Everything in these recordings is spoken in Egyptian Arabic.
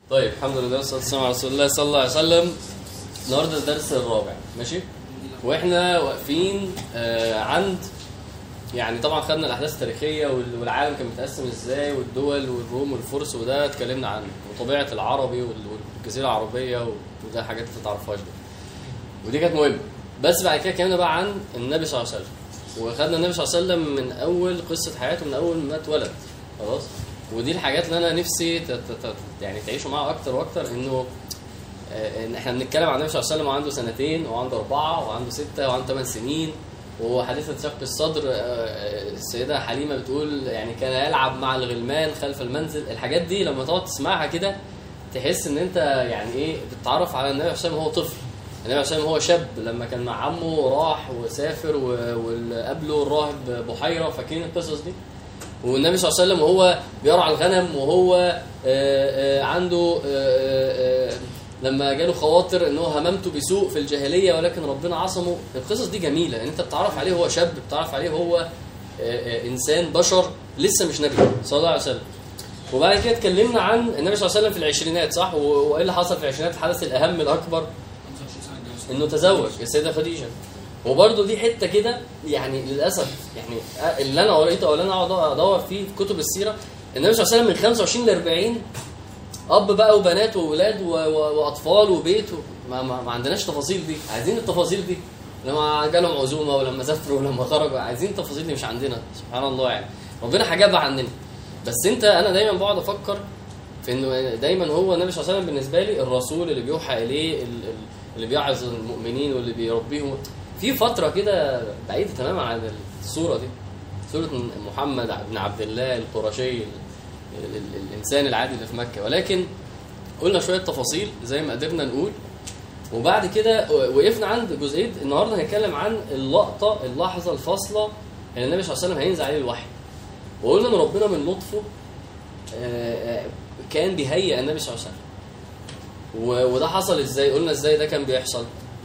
طيب الحمد لله والصلاه والسلام على رسول الله صلى الله عليه وسلم النهارده الدرس الرابع ماشي واحنا واقفين آه عند يعني طبعا خدنا الاحداث التاريخيه وال- والعالم كان متقسم ازاي والدول والروم والفرس وده اتكلمنا عنه وطبيعه العربي وال- والجزيره العربيه و- وده حاجات انت ما تعرفهاش دي ودي كانت مهمه بس بعد كده اتكلمنا بقى عن النبي صلى الله عليه وسلم وخدنا النبي صلى الله عليه وسلم من اول قصه حياته من اول ما اتولد خلاص ودي الحاجات اللي انا نفسي ت- ت- ت- يعني تعيشوا معاها اكتر واكتر انه آه، ان احنا بنتكلم عن النبي صلى الله عليه وسلم وعنده سنتين وعنده اربعه وعنده سته وعنده ثمان سنين وهو حديثة شق الصدر آه، السيدة حليمة بتقول يعني كان يلعب مع الغلمان خلف المنزل الحاجات دي لما تقعد تسمعها كده تحس ان انت يعني ايه بتتعرف على النبي صلى الله عليه وسلم وهو طفل النبي صلى الله عليه وسلم هو شاب لما كان مع عمه راح وسافر و- وقابله الراهب بحيرة فاكرين القصص دي والنبي صلى الله عليه وسلم وهو بيرعى الغنم وهو آه، آه، عنده آه، آه، لما جاله خواطر ان هو هممته بسوء في الجاهليه ولكن ربنا عصمه القصص دي جميله ان انت بتعرف عليه هو شاب بتعرف عليه هو آه، آه، انسان بشر لسه مش نبي صلى الله عليه وسلم وبعد كده اتكلمنا عن النبي صلى الله عليه وسلم في العشرينات صح و- وايه اللي حصل في العشرينات الحدث الاهم الاكبر 25 سنه اتجوز انه تزوج السيده خديجه وبرضه دي حته كده يعني للاسف يعني اللي انا قريته او اللي انا اقعد ادور فيه في كتب السيره النبي صلى الله عليه وسلم من 25 ل 40 اب بقى وبنات واولاد و- و- واطفال وبيت و- ما, ما, ما عندناش تفاصيل دي عايزين التفاصيل دي لما جالهم عزومه ولما سافروا ولما خرجوا عايزين التفاصيل دي مش عندنا سبحان الله يعني ربنا حجبها عننا بس انت انا دايما بقعد افكر في انه دايما هو النبي صلى الله عليه وسلم بالنسبه لي الرسول اللي بيوحى اليه ال- ال- اللي بيعظ المؤمنين واللي بيربيهم في فتره كده بعيده تماما عن الصوره دي صوره محمد بن عبد الله القرشي ال- ال- ال- الانسان العادي اللي في مكه ولكن قلنا شويه تفاصيل زي ما قدرنا نقول وبعد كده وقفنا عند جزئيه النهارده هنتكلم عن اللقطه اللحظه الفاصله اللي النبي صلى الله عليه وسلم هينزل عليه الوحي وقلنا ان ربنا من لطفه آه، آه، كان بيهيئ النبي صلى الله عليه وسلم و- وده حصل ازاي قلنا ازاي ده كان بيحصل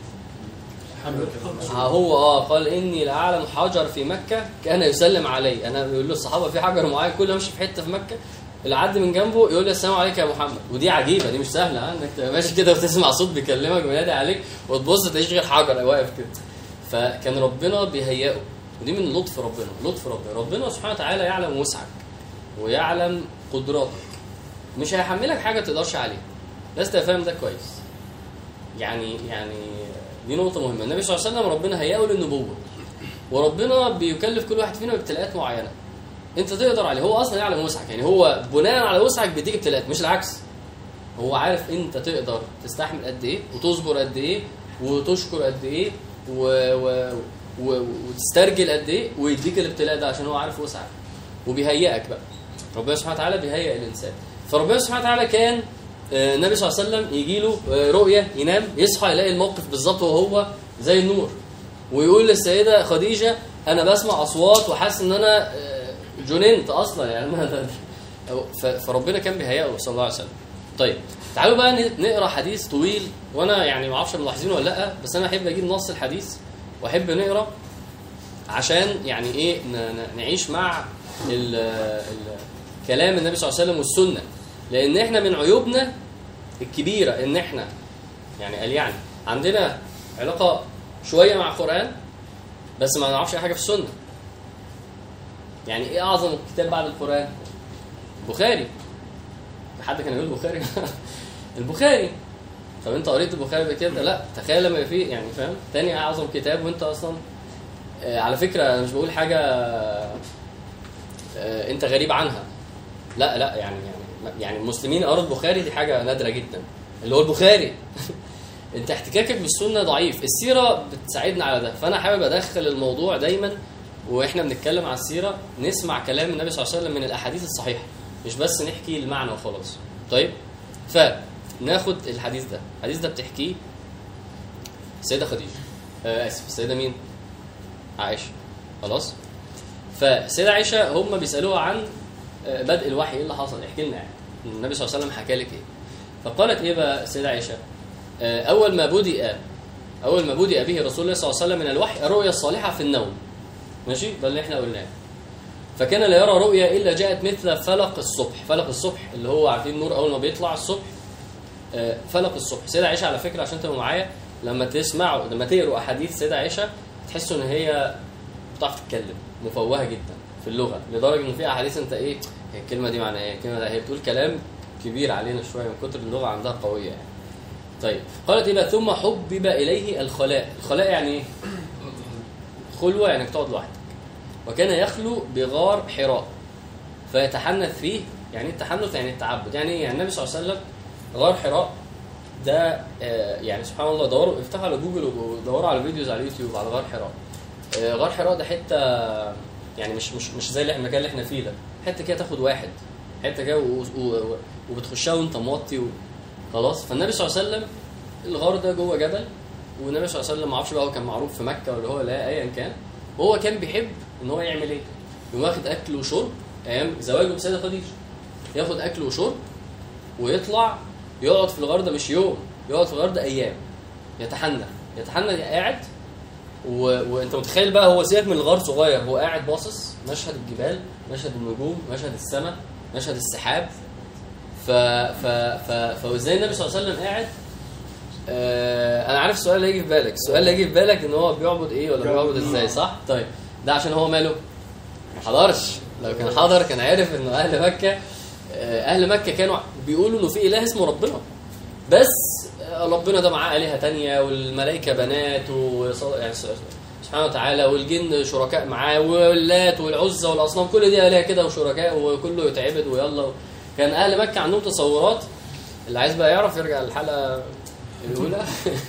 ها هو اه قال اني لاعلم حجر في مكه كان يسلم علي انا بيقول له الصحابه في حجر معين كل ما امشي في حته في مكه اللي عدي من جنبه يقول لي السلام عليك يا محمد ودي عجيبه دي مش سهله ها انك تبقى ماشي كده وتسمع صوت بيكلمك بينادي عليك وتبص تلاقيش غير حجر واقف كده فكان ربنا بيهيئه ودي من لطف ربنا لطف ربنا ربنا سبحانه وتعالى يعلم وسعك ويعلم قدراتك مش هيحملك حاجه ما تقدرش عليها لازم تبقى فاهم ده كويس يعني يعني دي نقطه مهمه النبي صلى الله عليه وسلم ربنا هيئه للنبوه وربنا بيكلف كل واحد فينا بابتلاءات معينه انت تقدر عليه هو اصلا يعلم وسعك يعني هو بناء على وسعك بيديك ابتلاءات مش العكس هو عارف انت تقدر تستحمل قد ايه وتصبر قد ايه وتشكر قد ايه و... و... و... وتسترجل قد ايه ويديك الابتلاء ده عشان هو عارف وسعك وبيهيئك بقى ربنا سبحانه وتعالى بيهيئ الانسان فربنا سبحانه وتعالى كان آه، النبي صلى الله عليه وسلم يجي له آه، رؤيه ينام يصحى يلاقي الموقف بالظبط وهو زي النور ويقول للسيده خديجه انا بسمع اصوات وحاسس ان انا آه، جننت اصلا يعني أنا ده- ده- ف- فربنا كان بيهيئه صلى الله عليه وسلم طيب تعالوا بقى ن- نقرا حديث طويل وانا يعني ما اعرفش ملاحظينه ولا لا بس انا احب اجيب نص الحديث واحب نقرا عشان يعني ايه ن- ن- نعيش مع ال ال كلام النبي صلى الله عليه وسلم والسنه لان احنا من عيوبنا الكبيره ان احنا يعني قال يعني عندنا علاقه شويه مع القران بس ما نعرفش اي حاجه في السنه يعني ايه اعظم كتاب بعد القران البخاري حد كان يقول البخاري البخاري طب انت قريت البخاري قبل كده لا تخيل لما يبقى فيه يعني فاهم تاني اعظم كتاب وانت اصلا آه، على فكره انا مش بقول حاجه آه، انت غريب عنها لا لا يعني يعني يعني المسلمين قروا البخاري دي حاجه نادره جدا اللي هو البخاري انت احتكاكك بالسنه ضعيف السيره بتساعدنا على ده فانا حابب ادخل الموضوع دايما واحنا بنتكلم عن السيره نسمع كلام النبي صلى الله عليه وسلم من الاحاديث الصحيحه مش بس نحكي المعنى وخلاص طيب فناخد الحديث ده الحديث ده بتحكيه السيده خديجه آه اسف السيده مين عائشه خلاص فالسيده عائشه هم بيسالوها عن آه، بدء الوحي ايه اللي حصل احكي لنا يعني النبي صلى الله عليه وسلم حكى لك ايه فقالت ايه بقى السيده عائشه آه، اول ما بدأ اول ما بدأ به رسول الله صلى الله عليه وسلم من الوحي الرؤيا الصالحه في النوم ماشي ده اللي احنا قلناه فكان لا يرى رؤيا الا جاءت مثل فلق الصبح فلق الصبح اللي هو عارفين النور اول ما بيطلع الصبح آه، فلق الصبح سيدة عائشة على فكرة عشان تبقوا معايا لما تسمعوا لما تقروا أحاديث سيدة عائشة تحسوا إن هي بتعرف تتكلم مفوهة جدا في اللغة لدرجة إن في أحاديث أنت إيه هي الكلمة دي معناها إيه الكلمة دي هي بتقول كلام كبير علينا شوية من كتر اللغة عندها قوية يعني طيب قالت إيه بقى ثم حبب إليه الخلاء الخلاء يعني إيه خلوة يعني تقعد لوحدك وكان يخلو بغار حراء فيتحنث فيه يعني إيه التحنث يعني التعبد يعني إيه؟ يعني النبي صلى الله عليه وسلم غار حراء ده آه، يعني سبحان الله دوروا افتحوا على جوجل ودوروا على فيديوز على اليوتيوب على غار حراء آه، غار حراء ده حته يعني مش مش مش زي اللي- المكان اللي احنا فيه ده حته كده تاخد واحد حته كده و- و- و- وبتخشها وانت موطي و... خلاص فالنبي صلى الله عليه وسلم الغار ده جوه جبل والنبي صلى الله عليه وسلم ما اعرفش بقى هو كان معروف في مكه ولا هو لا ايا كان وهو كان بيحب ان هو يعمل ايه؟ يقوم واخد اكل وشرب ايام زواجه بسيده خديجه ياخد اكل وشرب ويطلع يقعد في الغار ده مش يوم يقعد في الغار ده ايام يتحنى يتحنى قاعد و... وانت متخيل بقى هو سيبك من الغار صغير هو قاعد باصص مشهد الجبال مشهد النجوم مشهد السماء مشهد السحاب ف ف ف فازاي النبي صلى الله عليه وسلم قاعد آه انا عارف السؤال اللي هيجي في بالك السؤال اللي هيجي في بالك ان هو بيعبد ايه ولا بيعبد ازاي صح طيب ده عشان هو ماله ما حضرش لو كان حضر كان عارف انه اهل مكه آه، اهل مكه كانوا بيقولوا انه في اله اسمه ربنا بس آه، ربنا ده معاه الهه تانية والملائكه بنات وص- يعني س- سبحانه وتعالى والجن شركاء معاه واللات والعزى والاصنام كل دي الهه كده وشركاء وكله يتعبد ويلا كان اهل مكه عندهم تصورات اللي عايز بقى يعرف يرجع للحلقه الاولى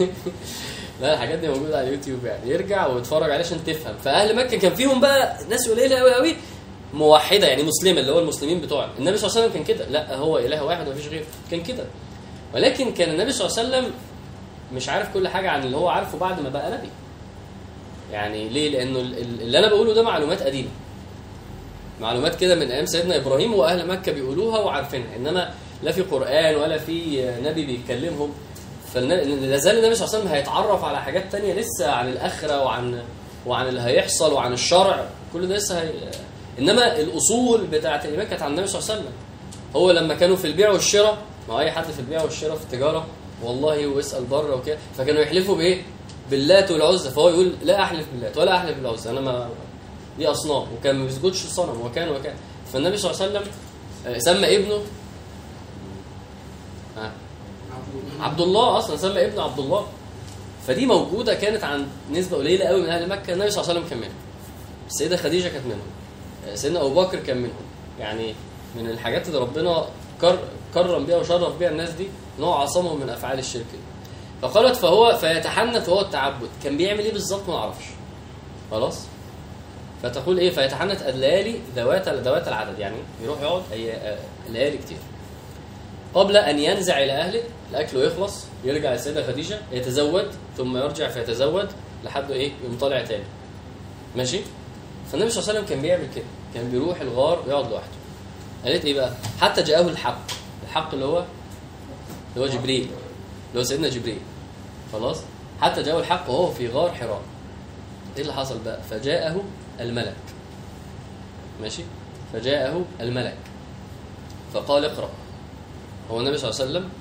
لا الحاجات دي موجوده على اليوتيوب يعني يرجع ويتفرج عليه عشان تفهم فاهل مكه كان فيهم بقى ناس قليله قوي قوي موحده يعني مسلمه اللي هو المسلمين بتوعنا النبي صلى الله عليه وسلم كان كده لا هو اله واحد ومفيش غيره كان كده ولكن كان النبي صلى الله عليه وسلم مش عارف كل حاجه عن اللي هو عارفه بعد ما بقى نبي يعني ليه لانه ال- ال- اللي انا بقوله ده معلومات قديمه معلومات كده من ايام سيدنا ابراهيم واهل مكه بيقولوها وعارفينها انما لا في قران ولا في نبي بيتكلمهم فلا زال النبي صلى الله عليه وسلم هيتعرف على حاجات تانية لسه عن الاخره وعن وعن اللي هيحصل وعن الشرع كل ده لسه هي... انما الاصول بتاعت الايمان كانت عن النبي صلى الله عليه وسلم هو لما كانوا في البيع والشراء ما هو اي حد في البيع والشراء في التجاره والله واسال بره وكده فكانوا يحلفوا بايه؟ باللات والعزى فهو يقول لا احلف باللات ولا احلف بالعزى انا ما دي اصنام وكان ما بيسجدش الصنم وكان وكان فالنبي صلى الله عليه وسلم آه، سمى ابنه آه. عبد الله اصلا سمى ابنه عبد الله فدي موجوده كانت عن نسبه قليله قوي من اهل مكه النبي صلى الله عليه وسلم كان منهم السيده خديجه كانت منهم آه، سيدنا ابو بكر كان منهم يعني من الحاجات اللي ربنا كر كرم بيها وشرف بيها الناس دي ان هو عصمهم من افعال الشرك دي فقالت فهو فيتحنث وهو التعبد كان بيعمل ايه بالظبط ما نعرفش خلاص فتقول ايه فيتحنث الليالي ذوات ذوات العدد يعني يروح يقعد أي آه، ليالي كتير قبل ان ينزع الى اهله الاكل ويخلص يرجع للسيده خديجه يتزود ثم يرجع فيتزود لحد ايه يقوم طالع تاني ماشي فالنبي صلى الله عليه وسلم كان بيعمل كده كان بيروح الغار ويقعد لوحده قالت ايه بقى حتى جاءه الحق الحق اللي هو اللي هو جبريل اللي هو سيدنا جبريل خلاص حتى جاءه الحق وهو في غار حراء ايه اللي حصل بقى فجاءه الملك ماشي فجاءه الملك فقال اقرأ هو النبي صلى الله عليه وسلم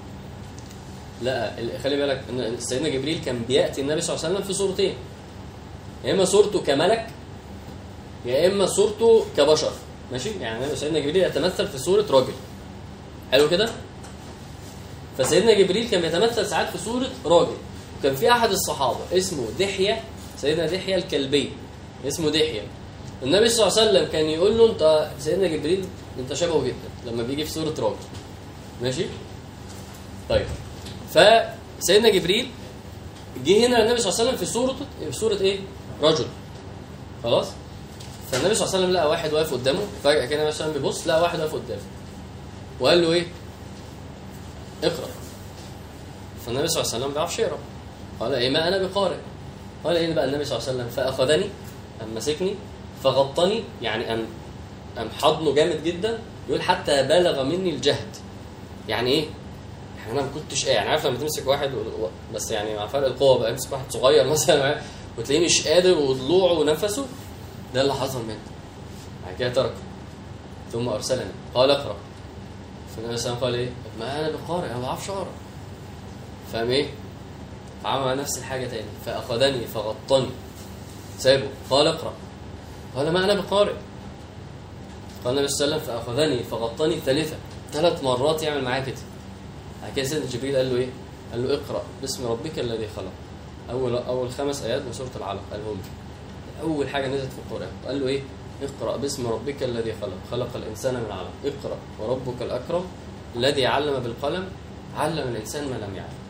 لا ال- خلي بالك ان سيدنا جبريل كان بياتي النبي صلى الله عليه وسلم في صورتين يا اما صورته كملك يا اما صورته كبشر ماشي يعني سيدنا جبريل يتمثل في صوره راجل حلو كده فسيدنا جبريل كان بيتمثل ساعات في صوره راجل وكان في احد الصحابه اسمه دحيه سيدنا دحيه الكلبي اسمه دحيه النبي صلى الله عليه وسلم كان يقول له انت سيدنا جبريل انت شبهه جدا لما بيجي في صوره راجل ماشي طيب فسيدنا جبريل جه هنا النبي صلى الله عليه وسلم في صوره في صوره ايه رجل خلاص فالنبي صلى الله عليه وسلم لقى واحد واقف قدامه فجاه كده النبي صلى الله عليه وسلم بيبص لقى واحد واقف قدامه وقال له ايه اقرا فالنبي صلى الله عليه وسلم ما بيعرفش يقرا قال ايه ما انا بقارئ قال ايه بقى النبي صلى الله عليه وسلم فاخذني قام مسكني فغطني يعني قام قام حضنه جامد جدا يقول حتى بلغ مني الجهد يعني ايه يعني انا ما كنتش يعني عارف لما تمسك واحد و... و- بس يعني مع فرق القوه بقى يمسك واحد صغير مثلا وتلاقيه مش قادر وضلوعه ونفسه ده اللي حصل منه بعد كده تركه ثم ارسلني قال اقرا فالنبي صلى الله عليه وسلم قال ايه ما انا بقارئ انا ما بعرفش اقرا فاهم ايه فعمل نفس الحاجه تاني فاخذني فغطني سابه قال اقرا قال ما انا بقارئ قال النبي صلى الله عليه وسلم فاخذني فغطني الثالثه ثلاث مرات يعمل معايا كده بعد كده سيدنا جبريل قال له ايه قال له اقرا باسم ربك الذي خلق اول اول خمس ايات من سوره العلق قالهم له اول حاجه نزلت في القران قال له ايه اقرا باسم ربك الذي خلق خلق الانسان من علق اقرا وربك الاكرم الذي علم بالقلم علم الانسان ما لم يعلم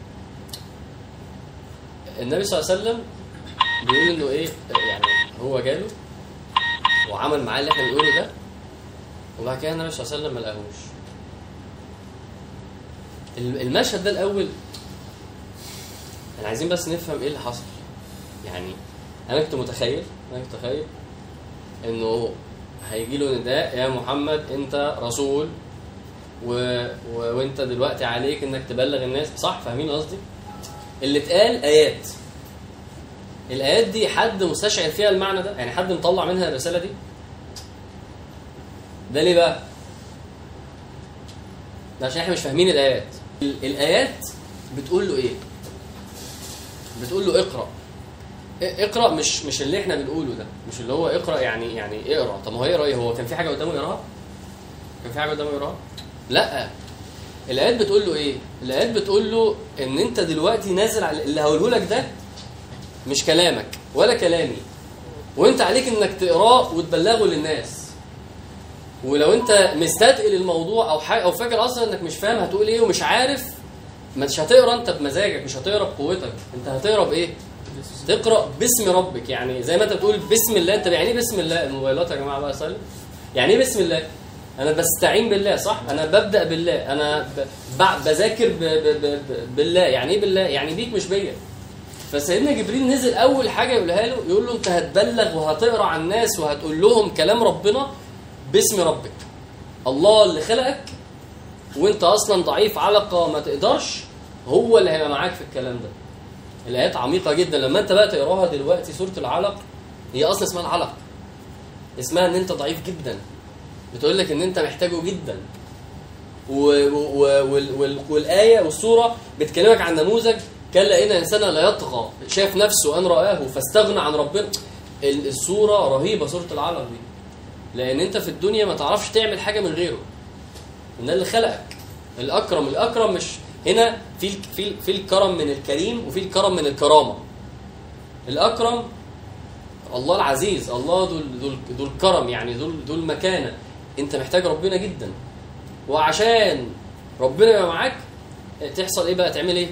النبي صلى الله عليه وسلم بيقول انه ايه يعني هو جاله وعمل معاه اللي احنا بنقوله ده وبعد كده النبي صلى الله عليه وسلم ما لقاهوش المشهد ده الاول احنا عايزين بس نفهم ايه اللي حصل يعني انا كنت متخيل انا كنت متخيل انه هيجي له نداء يا محمد انت رسول و... و... وانت دلوقتي عليك انك تبلغ الناس صح فاهمين قصدي اللي اتقال ايات الايات دي حد مستشعر فيها المعنى ده يعني حد مطلع منها الرساله دي ده ليه بقى ده عشان احنا مش فاهمين الايات ال- الايات بتقول له ايه بتقول له اقرا ا- اقرا مش مش اللي احنا بنقوله ده مش اللي هو اقرا يعني يعني اقرا طب ما هو يقرا ايه هو كان في حاجه قدامه يقراها كان في حاجه قدامه يقراها لا الايات بتقول له ايه الايات بتقول له ان انت دلوقتي نازل على اللي هقوله لك ده مش كلامك ولا كلامي وانت عليك انك تقراه وتبلغه للناس ولو انت مستثقل الموضوع او حاجه او فاكر اصلا انك مش فاهم هتقول ايه ومش عارف مش هتقرا انت بمزاجك مش هتقرا بقوتك انت هتقرا بايه تقرا باسم ربك يعني زي ما انت بتقول بسم الله انت يعني ايه بسم الله الموبايلات يا جماعه بقى سلم يعني ايه بسم الله انا بستعين بالله صح انا ببدا بالله انا ب... ب... بذاكر ب... ب... ب... ب... بالله يعني ايه بالله يعني بيك مش بيا فسيدنا جبريل نزل اول حاجه يقولها له يقول له انت هتبلغ وهتقرا على الناس وهتقول لهم كلام ربنا باسم ربك الله اللي خلقك وانت اصلا ضعيف علقه ما تقدرش هو اللي هيبقى معاك في الكلام ده الايات عميقه جدا لما انت بقى تقراها دلوقتي سوره العلق هي اصلا اسمها العلق اسمها ان انت ضعيف جدا بتقول لك ان انت محتاجه جدا و و وال وال والايه والسوره بتكلمك عن نموذج كلا ان انسانا لا يطغى شاف نفسه ان راه فاستغنى عن ربنا ال- السوره رهيبه سوره العلق دي لان انت في الدنيا ما تعرفش تعمل حاجه من غيره ان اللي خلقك الاكرم الاكرم مش هنا في ال- في ال- في الكرم من الكريم وفي الكرم من الكرامه الاكرم الله العزيز الله ذو ال- ذو ال- ذو الكرم يعني ذو ال- ذو المكانه انت محتاج ربنا جدا وعشان ربنا يبقى معاك تحصل ايه بقى تعمل ايه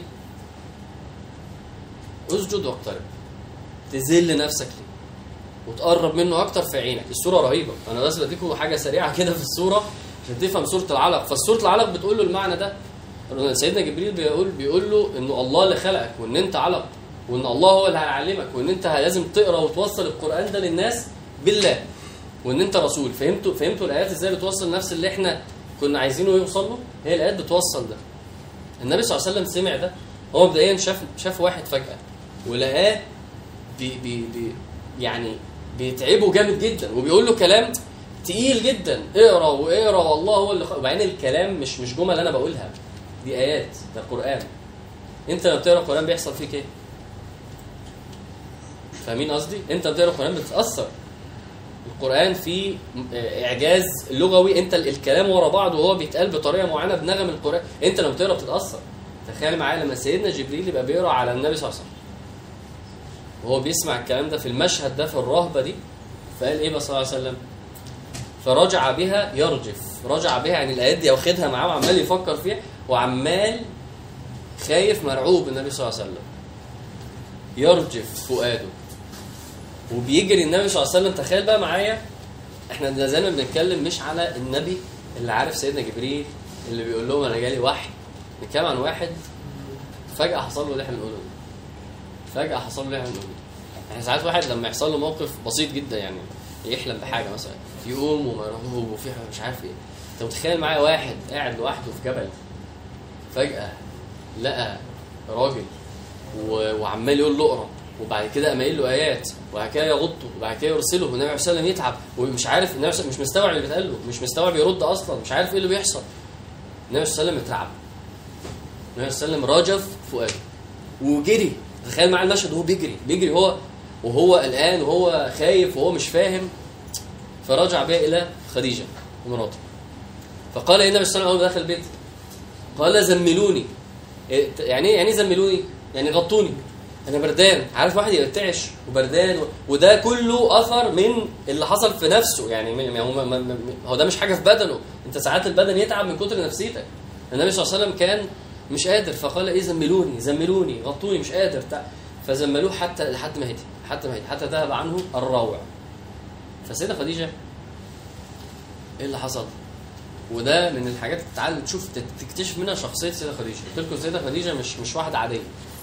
اسجد واقترب تذل نفسك ليه وتقرب منه اكتر في عينك الصوره رهيبه انا بس بديكم حاجه سريعه كده في الصوره عشان تفهم سوره العلق فالسوره العلق بتقول له المعنى ده سيدنا جبريل بيقول بيقول له انه الله اللي خلقك وان انت علق وان الله هو اللي هيعلمك وان انت لازم تقرا وتوصل القران ده للناس بالله وان انت رسول فهمتوا فهمتوا الايات ازاي بتوصل نفس اللي احنا كنا عايزينه يوصل له هي الايات بتوصل ده النبي صلى الله عليه وسلم سمع ده هو مبدئيا شاف شاف واحد فجاه ولقاه بي بي بي يعني بيتعبه جامد جدا وبيقول له كلام تقيل جدا اقرا واقرا والله هو اللي خ... وبعدين الكلام مش مش جمل انا بقولها دي ايات ده قران انت لما بتقرا القران بيحصل فيك ايه فاهمين قصدي انت بتقرا القران بتتاثر القران فيه اعجاز لغوي انت ال- الكلام ورا بعض وهو بيتقال بطريقه معينه بنغم القران انت لما بتقرا بتتاثر تخيل معايا لما سيدنا جبريل يبقى بيقرا على النبي صلى الله عليه وسلم وهو بيسمع الكلام ده في المشهد ده في الرهبه دي فقال ايه بقى صلى الله عليه وسلم فرجع بها يرجف رجع بها يعني الايات دي واخدها معاه وعمال يفكر فيها وعمال خايف مرعوب النبي صلى الله عليه وسلم يرجف فؤاده وبيجري النبي صلى الله عليه وسلم تخيل بقى معايا احنا لا زلنا بنتكلم مش على النبي اللي عارف سيدنا جبريل اللي بيقول لهم انا جالي وحي بنتكلم عن واحد فجأة حصل له اللي احنا بنقوله ده فجأة حصل له اللي احنا بنقوله ده يعني ساعات واحد لما يحصل له موقف بسيط جدا يعني يحلم بحاجة مثلا يقوم ومرهوب وفي حاجة مش عارف ايه انت متخيل معايا واحد قاعد لوحده في جبل فجأة لقى راجل و- وعمال يقول له اقرا وبعد كده قام قايل له ايات وبعد كده يغطه وبعد كده يرسله والنبي عليه الصلاه والسلام يتعب ومش عارف النبي عليه الصلاة- مش مستوعب اللي بيتقال له مش مستوعب يرد اصلا مش عارف ايه اللي بيحصل النبي صلى الله عليه وسلم اترعب النبي صلى الله عليه وسلم رجف فؤاده وجري تخيل معايا المشهد وهو بيجري بيجري هو وهو قلقان وهو خايف وهو مش فاهم فرجع بها الى خديجه مراته فقال ايه النبي صلى الله عليه وسلم اول ما دخل البيت قال زملوني إيه- يعني ايه يعني ايه زملوني يعني غطوني انا بردان عارف واحد يرتعش وبردان و... وده كله اثر من اللي حصل في نفسه يعني م- م- هو, م- م- م- هو ده مش حاجه في بدنه انت ساعات البدن يتعب من كتر نفسيتك النبي صلى الله عليه وسلم كان مش قادر فقال ايه زملوني زملوني غطوني مش قادر تع... فزملوه حتى لحد ما هدي حتى ما هدي حتى ذهب عنه الروع فالسيده خديجه ايه اللي حصل وده من الحاجات اللي تعال تشوف تكتشف منها شخصيه السيده خديجه قلت لكم السيده خديجه مش مش واحده عاديه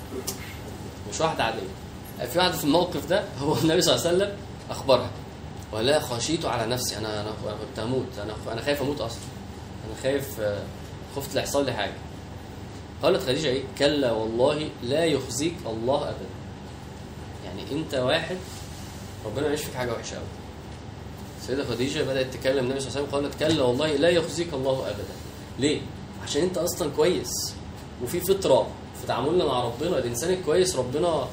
مش واحده عاديه في واحده في الموقف ده هو النبي صلى الله عليه وسلم اخبرها ولا خشيت على نفسي انا انا أنا كنت هموت انا انا خايف اموت اصلا انا خايف آه، خفت لا يحصل لي حاجه قالت خديجه ايه كلا والله لا يخزيك الله ابدا يعني انت واحد ربنا ما فيك حاجه وحشه ابدا السيده خديجه بدات تكلم النبي صلى الله عليه وسلم قالت كلا والله لا يخزيك الله ابدا ليه عشان انت اصلا كويس وفي فطره في تعاملنا مع ربنا الانسان الكويس ربنا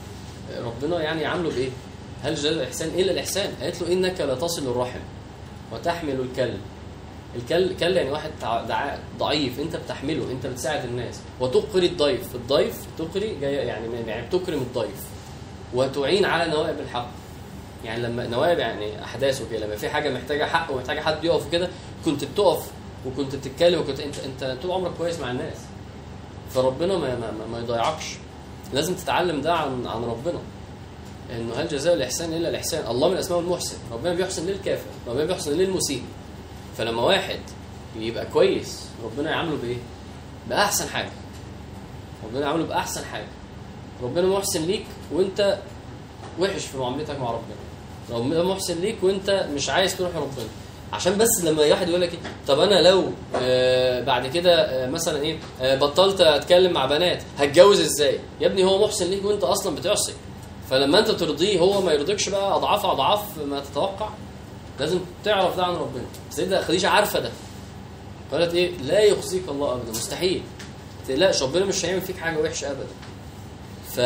ربنا يعني يعامله بايه هل جزاء الاحسان الا الاحسان قالت له انك لا تصل الرحم وتحمل الكلب الكل كل يعني واحد تع- دع- ضعيف انت بتحمله انت بتساعد الناس وتقري الضيف الضيف تقري جاي يعني يعني بتكرم الضيف وتعين على نوائب الحق يعني لما نوائب يعني احداث وكده لما في حاجه محتاجه حق ومحتاجه حد يقف كده كنت بتقف وكنت بتتكلم وكنت انت انت طول عمرك كويس مع الناس فربنا ما ما, ما- ما يضيعكش لازم تتعلم ده عن عن ربنا انه هل جزاء الاحسان الا الاحسان الله من اسماء المحسن ربنا بيحسن للكافر ربنا بيحسن للمسيء فلما واحد يبقى كويس ربنا يعامله بايه باحسن حاجه ربنا يعامله باحسن حاجه ربنا محسن ليك وانت وحش في معاملتك مع ربنا ربنا محسن ليك وانت مش عايز تروح لربنا عشان بس لما واحد يقول لك ايه طب انا لو آه بعد كده آه مثلا ايه آه بطلت اتكلم مع بنات هتجوز ازاي يا ابني هو محسن ليك وانت اصلا بتعصي فلما انت ترضيه هو ما يرضيكش بقى اضعاف اضعاف ما تتوقع لازم تعرف ده عن ربنا سيدة خديجة عارفة ده قالت ايه لا يخزيك الله ابدا مستحيل ما تقلقش ربنا مش هيعمل فيك حاجة وحشة ابدا ف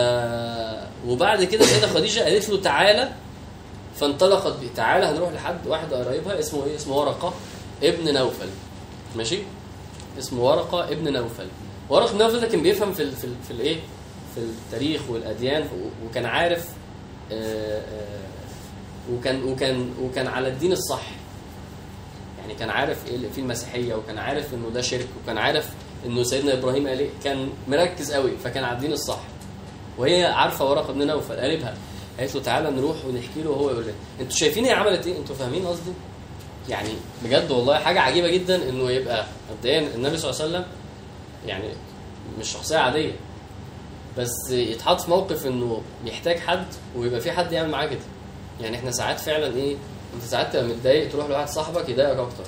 وبعد كده سيدة خديجة قالت له تعالى فانطلقت بيه تعالى هنروح لحد واحد قريبها اسمه ايه اسمه ورقة ابن نوفل ماشي اسمه ورقة ابن نوفل ورقة ابن نوفل ده كان بيفهم في ال في ال في الايه في التاريخ والاديان و- وكان عارف آه، آه، وكان وكان وكان على الدين الصح يعني كان عارف ايه اللي في المسيحيه وكان عارف انه ده شرك وكان عارف انه سيدنا ابراهيم قال ايه كان مركز قوي فكان على الدين الصح وهي عارفه ورقه ابن نوفل قالبها قالت له تعالى نروح ونحكي له وهو يقول لنا انتوا شايفين هي عملت ايه انتوا فاهمين قصدي يعني بجد والله حاجه عجيبه جدا انه يبقى مبدئيا النبي صلى الله عليه وسلم يعني مش شخصيه عاديه بس يتحط في موقف انه بيحتاج حد ويبقى في حد يعمل معاه كده يعني احنا ساعات فعلا ايه انت ساعات تبقى متضايق تروح لواحد صاحبك يضايقك اكتر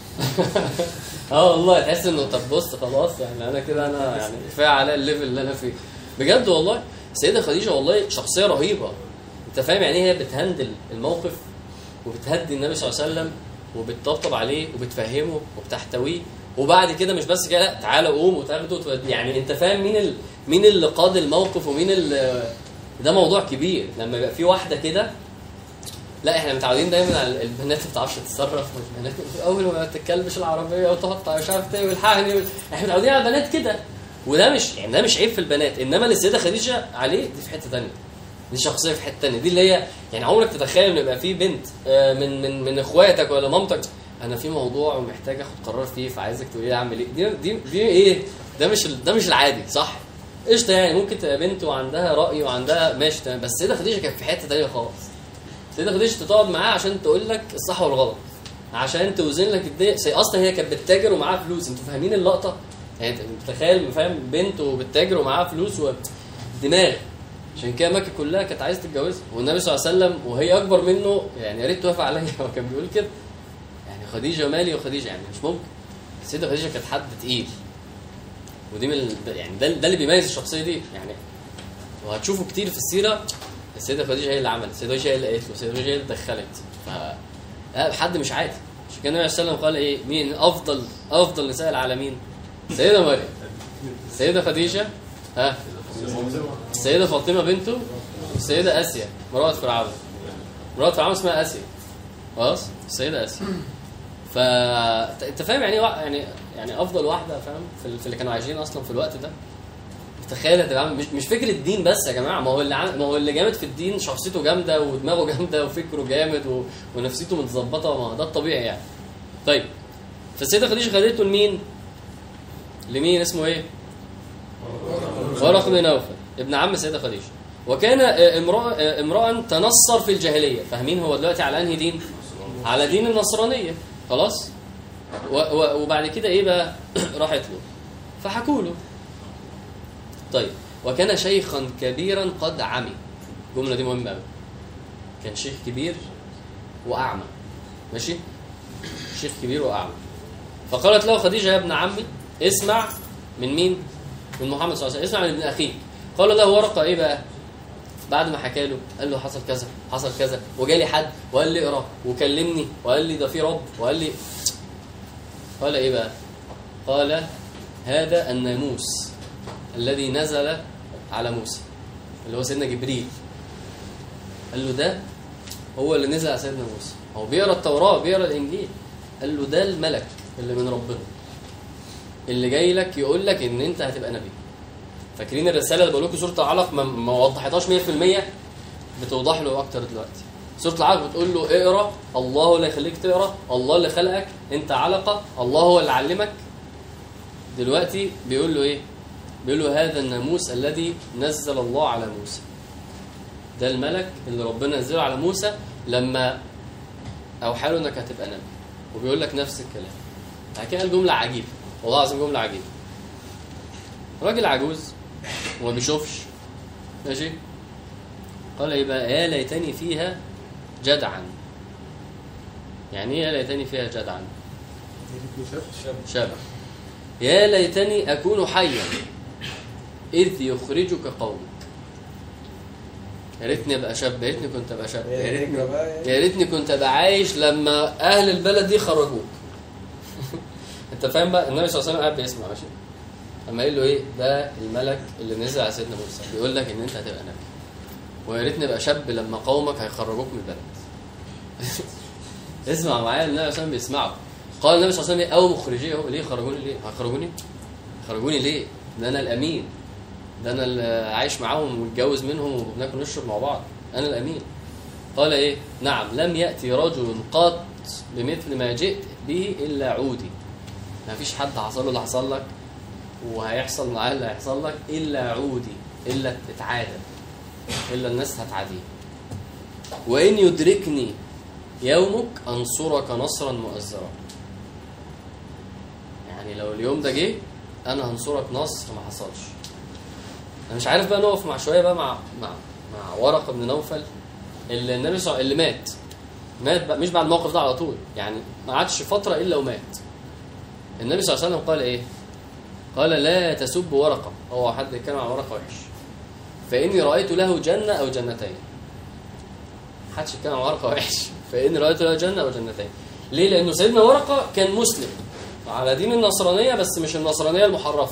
اه والله تحس انه طب بص خلاص يعني انا كده انا يعني كفايه على الليفل اللي انا فيه بجد والله السيده خديجه والله شخصيه رهيبه انت فاهم يعني ايه هي بتهندل الموقف وبتهدي النبي صلى الله عليه وسلم وبتطبطب عليه وبتفهمه وبتحتويه وبعد كده مش بس كده لا تعالى قوم وتاخده وتود- يعني انت فاهم مين ال... مين اللي قاد الموقف ومين اللي ده موضوع كبير لما يبقى في واحده كده لا احنا متعودين دايما على البنات ما بتعرفش تتصرف والبنات اول ما تتكلمش العربيه وتقطع مش عارف ايه والحقني وال- احنا متعودين على البنات كده وده مش يعني ده مش عيب في البنات انما اللي السيده خديجه عليه دي في حته ثانيه دي شخصيه في حته ثانيه دي اللي هي يعني عمرك تتخيل ان يبقى في بنت آه، من من من اخواتك ولا مامتك انا في موضوع ومحتاج اخد قرار فيه فعايزك تقولي لي اعمل ايه دي دي دي ايه ده مش ال- ده مش العادي صح قشطه يعني ممكن تبقى بنت وعندها راي وعندها ماشي تمام بس السيده خديجه كانت في حته ثانيه خالص السيده خديجه تقعد معاه عشان تقول لك الصح والغلط عشان توزن لك الدنيا سي- اصلا هي كانت بتتاجر ومعاها فلوس انتوا فاهمين اللقطه يعني انت متخيل فاهم بنت وبتتاجر ومعاها فلوس ودماغ عشان كده مكه كلها كانت عايزه تتجوزها والنبي صلى الله عليه وسلم وهي اكبر منه يعني يا ريت توافق عليا هو كان بيقول كده يعني خديجه مالي وخديجه يعني مش ممكن السيده خديجه كانت حد تقيل ودي من ال- ده- يعني ده, ده اللي بيميز الشخصيه دي يعني وهتشوفوا كتير في السيره السيده خديجه هي اللي عملت السيده خديجه هي اللي قالت له السيده خديجه هي اللي دخلت ف لا، حد مش عادي عشان كده النبي صلى الله عليه وسلم قال ايه مين افضل افضل نساء العالمين سيدة مريم السيدة خديجة ها السيدة فاطمة بنته السيدة آسيا مرات فرعون مرات فرعون اسمها آسيا خلاص السيدة آسيا فانت فاهم يعني ايه وا- يعني يعني افضل واحده فاهم في ال- في اللي كانوا عايشين اصلا في الوقت ده تخيل هتبقى عامل- مش مش فكره الدين بس يا جماعه ما هو اللي عام- ما هو اللي جامد في الدين شخصيته جامده ودماغه جامده وفكره جامد و... ونفسيته متظبطه ما ده الطبيعي يعني طيب فالسيده خديجه خدته لمين؟ لمين اسمه ايه؟ ورق بن نوفل ابن عم السيده خديجه وكان آه، امرأ آه، امرأ تنصر في الجاهليه فاهمين هو دلوقتي على انهي دين؟ على دين النصرانيه خلاص؟ و... و... وبعد كده ايه بقى؟ راحت له فحكوا له طيب وكان شيخا كبيرا قد عمي الجمله دي مهمه قوي كان شيخ كبير واعمى ماشي شيخ كبير واعمى فقالت له خديجه يا ابن عمي اسمع من مين من محمد صلى الله عليه وسلم اسمع من ابن اخيك قال له ورقه ايه بقى بعد ما حكى له قال له حصل كذا حصل كذا وجالي حد وقال لي اقرا وكلمني وقال لي ده في رب وقال لي قال ايه بقى قال هذا الناموس الذي نزل على موسى اللي هو سيدنا جبريل قال له ده هو اللي نزل على سيدنا موسى هو بيقرا التوراه بيقرا الانجيل قال له ده الملك اللي من ربنا اللي جاي لك يقول لك ان انت هتبقى نبي فاكرين الرساله اللي بقول لكم سوره العلق ما, ما وضحتهاش 100% بتوضح له اكتر دلوقتي سوره العلق بتقول له اقرا الله اللي يخليك تقرا الله اللي خلقك انت علقه الله هو اللي علمك دلوقتي بيقول له ايه بيقول له هذا الناموس الذي نزل الله على موسى ده الملك اللي ربنا نزله على موسى لما اوحى له انك هتبقى نبي وبيقول لك نفس الكلام بعد كده قال جمله عجيبه والله العظيم جمله عجيبه راجل عجوز وما بيشوفش ماشي قال ايه بقى يا ليتني فيها جدعا يعني ايه يا ليتني فيها جدعا شاب يا ليتني اكون حيا اذ يخرجك قومك يا ريتني ابقى شاب يا ريتني كنت ابقى شاب يا ريتني يا ريتني كنت ابقى عايش لما اهل البلد دي خرجوك انت فاهم بقى النبي صلى الله عليه وسلم قاعد بيسمع ماشي اما قال له ايه ده الملك اللي نزل على سيدنا موسى بيقول لك ان انت هتبقى نبي ويا ريتني ابقى شاب لما قومك هيخرجوك من البلد اسمع معايا النبي صلى الله عليه وسلم بيسمعه قال النبي صلى الله عليه وسلم او مخرجيه هو ليه خرجوني ليه هيخرجوني خرجوني ليه ده انا الامين ده انا اللي عايش معاهم ومتجوز منهم وبناكل ونشرب مع بعض انا الامين قال ايه نعم لم ياتي رجل قط بمثل ما جئت به الا عودي ما فيش حد حصل له اللي حصل لك وهيحصل معاه اللي هيحصل لك الا عودي الا تتعادل الا الناس هتعاديه وان يدركني يومك انصرك نصرا مؤزرا يعني لو اليوم ده جه انا هنصرك نصر ما حصلش انا مش عارف بقى نقف مع شويه بقى مع مع مع ورقه بن نوفل اللي النبي صلى اللي مات مات بقى مش بعد الموقف ده على طول يعني ما عادش فتره الا ومات النبي صلى الله عليه وسلم قال ايه قال لا تسب ورقه هو حد يتكلم عن ورقه وحش فاني رايت له جنه او جنتين محدش يتكلم عن ورقه وحش فاني رايت له جنه او جنتين ليه لانه سيدنا ورقه كان مسلم على دين النصرانيه بس مش النصرانيه المحرفه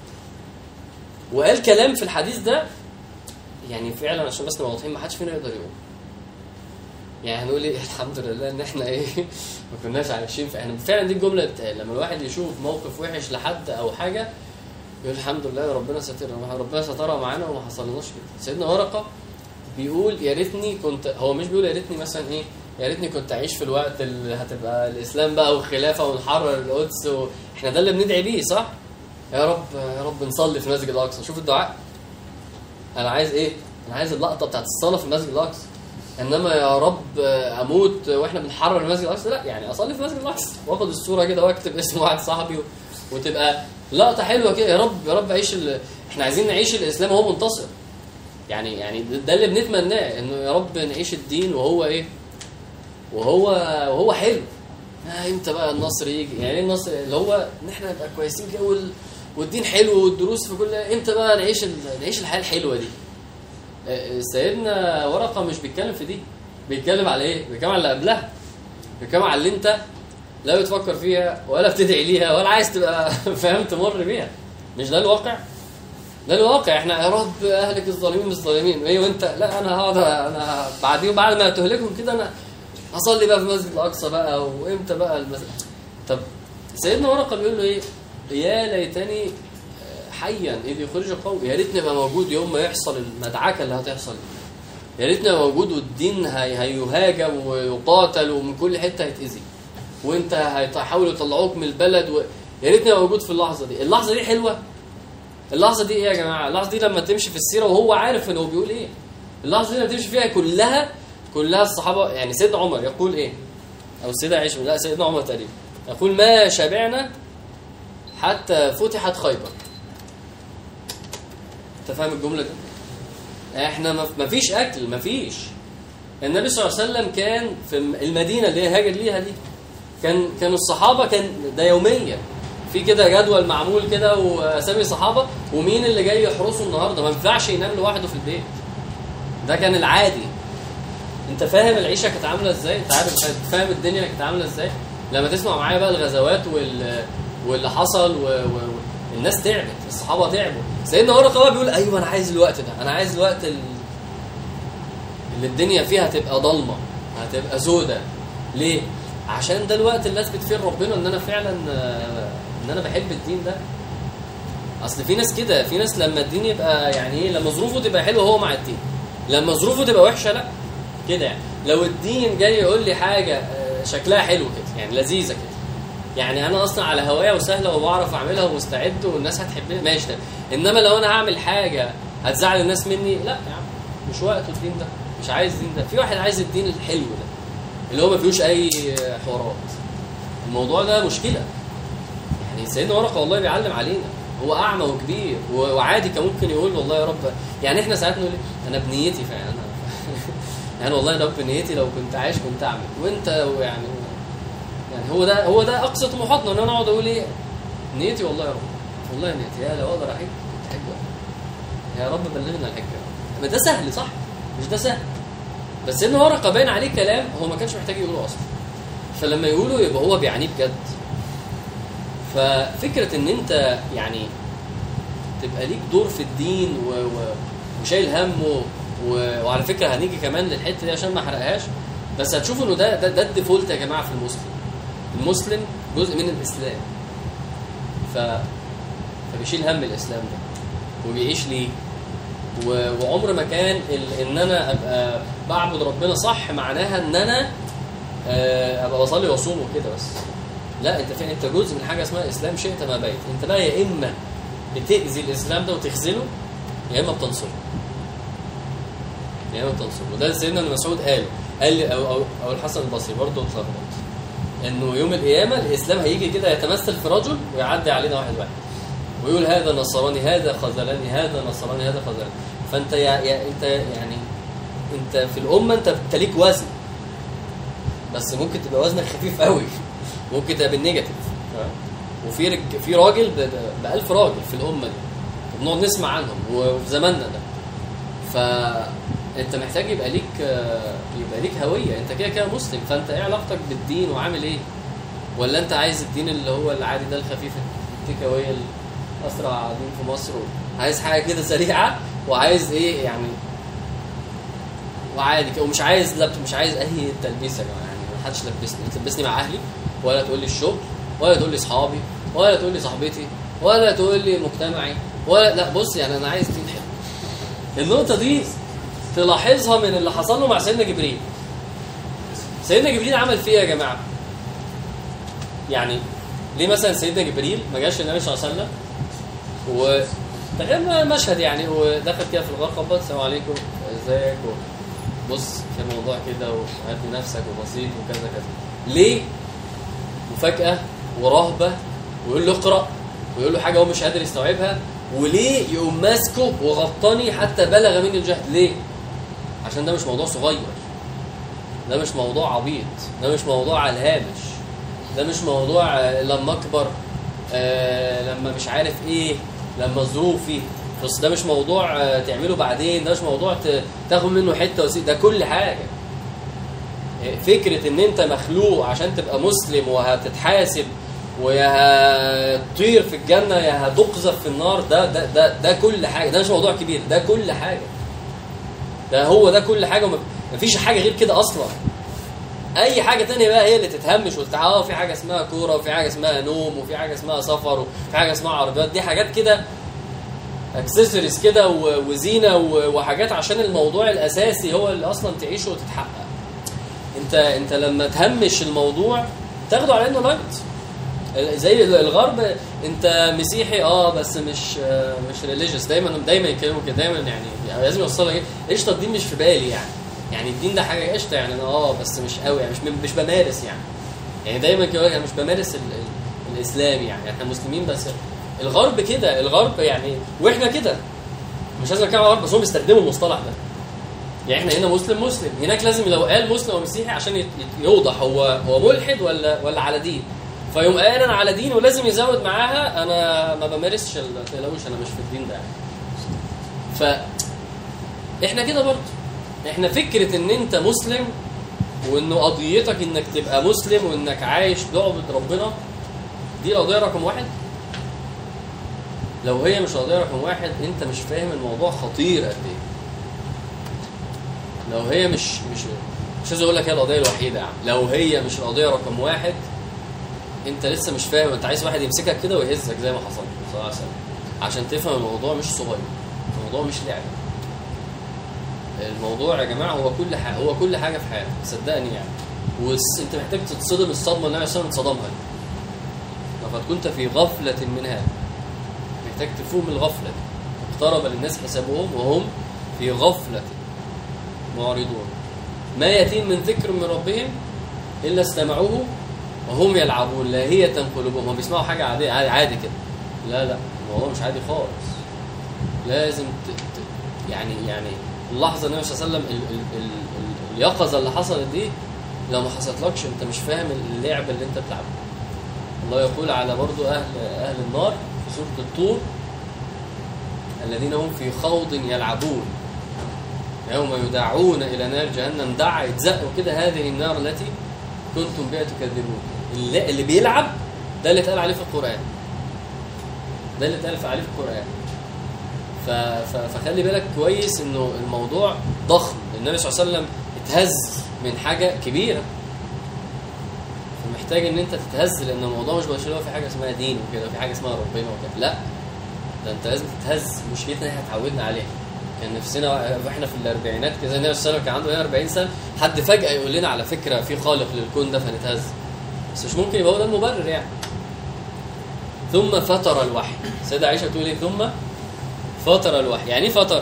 وقال كلام في الحديث ده يعني فعلا عشان بس نبقى واضحين ما حدش فينا يقدر يقول يعني هنقول ايه الحمد لله ان احنا ايه ما كناش عايشين في احنا فعلا دي الجمله اللي بتتقال لما الواحد يشوف موقف وحش لحد او حاجه يقول الحمد لله ربنا سترنا ربنا سترها معانا وما حصلناش كده سيدنا ورقه بيقول يا ريتني كنت هو مش بيقول يا ريتني مثلا ايه يا ريتني كنت اعيش في الوقت اللي هتبقى الاسلام بقى والخلافه ونحرر القدس و... احنا ده اللي بندعي بيه صح؟ يا رب يا رب نصلي في المسجد الاقصى شوف الدعاء انا عايز ايه؟ انا عايز اللقطه بتاعت الصلاه في المسجد الاقصى انما يا رب اموت واحنا بنحرر المسجد الاقصى لا يعني اصلي في المسجد الاقصى واخد الصوره كده واكتب اسم واحد صاحبي و... وتبقى لقطه حلوه كده يا رب يا رب عيش ال... احنا عايزين نعيش الاسلام وهو منتصر يعني يعني ده اللي بنتمناه انه يا رب نعيش الدين وهو ايه وهو وهو حلو آه امتى بقى النصر يجي يعني ايه النصر اللي هو ان احنا نبقى كويسين كده وال... والدين حلو والدروس في كل امتى بقى نعيش ال... نعيش الحياه الحلوه دي آه سيدنا ورقه مش بيتكلم في دي بيتكلم على ايه بيتكلم على اللي قبلها بيتكلم على اللي انت لا بتفكر فيها ولا بتدعي ليها ولا عايز تبقى فاهم تمر بيها مش ده الواقع ده الواقع احنا يا رب اهلك الظالمين مش الظالمين ايه وانت لا انا هقعد انا بعدين بعد ما تهلكهم كده انا هصلي بقى في المسجد الاقصى بقى وامتى بقى المسجد طب سيدنا ورقه بيقول له ايه يا ليتني حيا اذ يخرج قوم يا ريتني ابقى موجود يوم ما يحصل المدعكه اللي هتحصل يا ريتني ابقى موجود والدين هي هيهاجم ويقاتل ومن كل حته هيتاذي وانت هيحاولوا يطلعوك من البلد و... يا ريتني ابقى موجود في اللحظه دي اللحظه دي حلوه اللحظه دي ايه يا جماعه اللحظه دي لما تمشي في السيره وهو عارف انه بيقول ايه اللحظه دي لما تمشي فيها كلها كلها الصحابه يعني سيدنا عمر يقول ايه او السيده عائشه لا سيدنا عمر تقريبا يقول ما شبعنا حتى فتحت خيبر انت فاهم الجمله دي احنا ما فيش اكل ما فيش النبي صلى الله عليه وسلم كان في المدينه اللي هي هاجر ليها دي كان كان الصحابه كان ده يوميا في كده جدول معمول كده واسامي صحابه ومين اللي جاي يحرسه النهارده ما ينفعش ينام لوحده في البيت ده كان العادي انت فاهم العيشه كانت عامله ازاي انت عارف فاهم الدنيا كانت عامله ازاي لما تسمع معايا بقى الغزوات وال واللي حصل و... و... الناس تعبت الصحابه تعبوا سيدنا ورقه بقى بيقول ايوه انا عايز الوقت ده انا عايز الوقت ال... اللي الدنيا فيها هتبقى ضلمه هتبقى سودة ليه عشان ده الوقت اللي اثبت فيه ربنا ان انا فعلا ان انا بحب الدين ده اصل في ناس كده في ناس لما الدين يبقى يعني ايه لما ظروفه تبقى حلوه هو مع الدين لما ظروفه تبقى وحشه لا كده يعني لو الدين جاي يقول لي حاجه شكلها حلو كده يعني لذيذه كده يعني انا اصلا على هوايه وسهله وبعرف اعملها ومستعد والناس هتحبني ماشي ده انما لو انا هعمل حاجه هتزعل الناس مني لا يا عم مش وقت الدين ده مش عايز الدين ده في واحد عايز الدين الحلو ده اللي هو ما فيهوش اي حوارات الموضوع ده مشكله يعني سيدنا ورقه والله بيعلم علينا هو اعمى وكبير وعادي كان ممكن يقول والله يا رب يعني احنا ساعات نقول انا بنيتي فعلا انا يعني والله يا رب نيتي لو كنت عايش كنت اعمل وانت يعني يعني هو ده هو ده اقصى طموحاتنا ان انا اقعد اقول ايه نيتي والله يا رب والله نيتي يا لو اقدر احج كنت احج يا رب بلغنا الحجه ما ده سهل صح مش ده سهل بس ان ورقه باين عليه كلام هو ما كانش محتاج يقوله اصلا فلما يقوله يبقى هو بيعنيه بجد ففكره ان انت يعني تبقى ليك دور في الدين و... و... وشايل همه و... وعلى فكره هنيجي كمان للحته دي عشان ما احرقهاش بس هتشوفوا انه ده ده, ده الديفولت يا جماعه في المسلم المسلم جزء من الاسلام ف فبيشيل هم الاسلام ده وبيعيش ليه و... وعمر ما كان ال... ان انا ابقى بعبد ربنا صح معناها ان انا ابقى بصلي واصوم وكده بس لا انت في انت جزء من حاجه اسمها اسلام شئت ما بيت انت بقى يا اما بتاذي الاسلام ده وتخذله يا اما بتنصره يا اما بتنصره وده سيدنا ابن مسعود قال قال لي او او, أو الحسن البصري برضه اتلخبط انه يوم القيامه الاسلام هيجي كده يتمثل في رجل ويعدي علينا واحد واحد ويقول هذا نصراني هذا خذلني هذا نصراني هذا خذلني فانت يا, يا انت يعني انت في الامه انت انت ليك وزن بس ممكن تبقى وزنك خفيف قوي ممكن تبقى بالنيجاتيف وفي رج... في راجل ب... ب 1000 راجل في الامه دي وبنقعد نسمع عنهم وفي زماننا ده فانت محتاج يبقى ليك يبقى ليك هويه انت كده كده مسلم فانت ايه علاقتك بالدين وعامل ايه ولا انت عايز الدين اللي هو العادي ده الخفيف التيك اواي اسرع دين في مصر عايز حاجه كده سريعه وعايز ايه يعني وعادي كده ومش عايز لبت مش عايز اي تلبيس يا جماعه يعني ما حدش لبسني تلبسني مع اهلي ولا تقول لي الشغل ولا تقول لي اصحابي ولا تقول لي صاحبتي ولا تقول لي مجتمعي ولا لا بص يعني انا عايز دين حلو النقطه دي تلاحظها من اللي حصل له مع سيدنا جبريل سيدنا جبريل عمل فيه يا جماعه يعني ليه مثلا سيدنا جبريل ما جاش النبي صلى الله عليه وسلم و تخيل مشهد يعني ودخل كده في الغرفه خبط السلام عليكم ازيك بص في الموضوع كده وهدي نفسك وبسيط وكذا كذا ليه مفاجاه ورهبه ويقول له اقرا ويقول له حاجه هو مش قادر يستوعبها وليه يقوم ماسكه وغطاني حتى بلغ مني الجهد ليه عشان ده مش موضوع صغير ده مش موضوع عبيط ده مش موضوع على الهامش ده مش موضوع لما اكبر آه لما مش عارف ايه لما ظروفي بس ده مش موضوع تعمله بعدين ده مش موضوع تاخد منه حته وسيط ده كل حاجه فكره ان انت مخلوق عشان تبقى مسلم وهتتحاسب ويا هتطير في الجنه يا هتقذف في النار ده ده ده ده كل حاجه ده مش موضوع كبير ده كل حاجه ده هو ده كل حاجه ومفيش حاجه غير كده اصلا اي حاجه تانية بقى هي اللي تتهمش وتتع اه في حاجه اسمها كوره وفي حاجه اسمها نوم وفي حاجه اسمها سفر وفي حاجه اسمها عربيات دي حاجات كده اكسسوارز كده و- وزينه و- وحاجات عشان الموضوع الاساسي هو اللي اصلا تعيشه وتتحقق انت انت لما تهمش الموضوع تاخده على انه لايت زي الغرب انت مسيحي اه بس مش آه، مش ريليجيوس دايما دايما يتكلموا كده دايما يعني لازم يوصلوا ايه قشطه الدين مش في بالي يعني يعني الدين ده حاجه قشطه يعني انا اه بس مش قوي يعني مش مش بمارس يعني يعني دايما كده انا مش بمارس ال ال الاسلام يعني احنا مسلمين بس الغرب كده الغرب يعني واحنا كده مش لازم نتكلم على الغرب بس هم بيستخدموا المصطلح ده يعني احنا هنا مسلم مسلم هناك لازم لو قال مسلم ومسيحي عشان يت- يت- يوضح هو هو ملحد ولا ولا على دين فيقوم قال انا على دين ولازم يزود معاها انا ما بمارسش ال- ما تقلقوش انا مش في الدين ده يعني. ف احنا كده برضه احنا فكره ان انت مسلم وانه قضيتك انك تبقى مسلم وانك عايش تعبد ربنا دي القضيه رقم واحد لو هي مش قضيه رقم واحد انت مش فاهم الموضوع خطير قد ايه لو هي مش مش مش عايز اقول لك هي القضيه الوحيده يعني لو هي مش القضيه رقم واحد انت لسه مش فاهم انت عايز واحد يمسكك كده ويهزك زي ما حصل صلى الله عليه وسلم عشان تفهم الموضوع مش صغير الموضوع مش لعبه الموضوع يا جماعه هو كل حاجه هو كل حاجه في حياتك صدقني يعني وانت محتاج تتصدم الصدمه اللي النبي صلى الله عليه وسلم اتصدمها لقد كنت في غفله من هذا محتاج تفوق من الغفله دي اقترب للناس حسابهم وهم في غفله معرضون ما يتيم من ذكر من ربهم الا استمعوه وهم يلعبون لاهية قلوبهم هم بيسمعوا حاجة عادية عادي, عادي كده لا لا الموضوع مش عادي خالص لازم ت... ت... يعني يعني اللحظة النبي صلى الله عليه وسلم ال... ال... ال... ال... اليقظة اللي حصلت دي لو ما حصلتلكش انت مش فاهم اللعبة اللي انت بتلعبها الله يقول على برضو اهل اهل النار في سورة الطور الذين هم في خوض يلعبون يوم يدعون الى نار جهنم دعا يتزقوا كده هذه النار التي كنتم بها تكذبون اللي, اللي بيلعب ده اللي اتقال عليه في القران ده اللي اتقال عليه في القران ف... ف... فخلي بالك كويس انه الموضوع ضخم النبي صلى الله عليه وسلم اتهز من حاجه كبيره فمحتاج ان انت تتهز لان الموضوع مش بس هو في حاجه اسمها دين وكده وفي حاجه اسمها ربنا وكده لا ده انت لازم تتهز مشكلتنا احنا اتعودنا عليها كان نفسنا واحنا في الاربعينات كده النبي صلى الله عليه وسلم كان عنده هنا 40 سنه حد فجاه يقول لنا على فكره في خالق للكون ده فنتهز بس مش ممكن يبقى هو ده المبرر يعني ثم فطر الوحي السيده عائشه تقول ايه ثم فطر الوحي يعني ايه فطر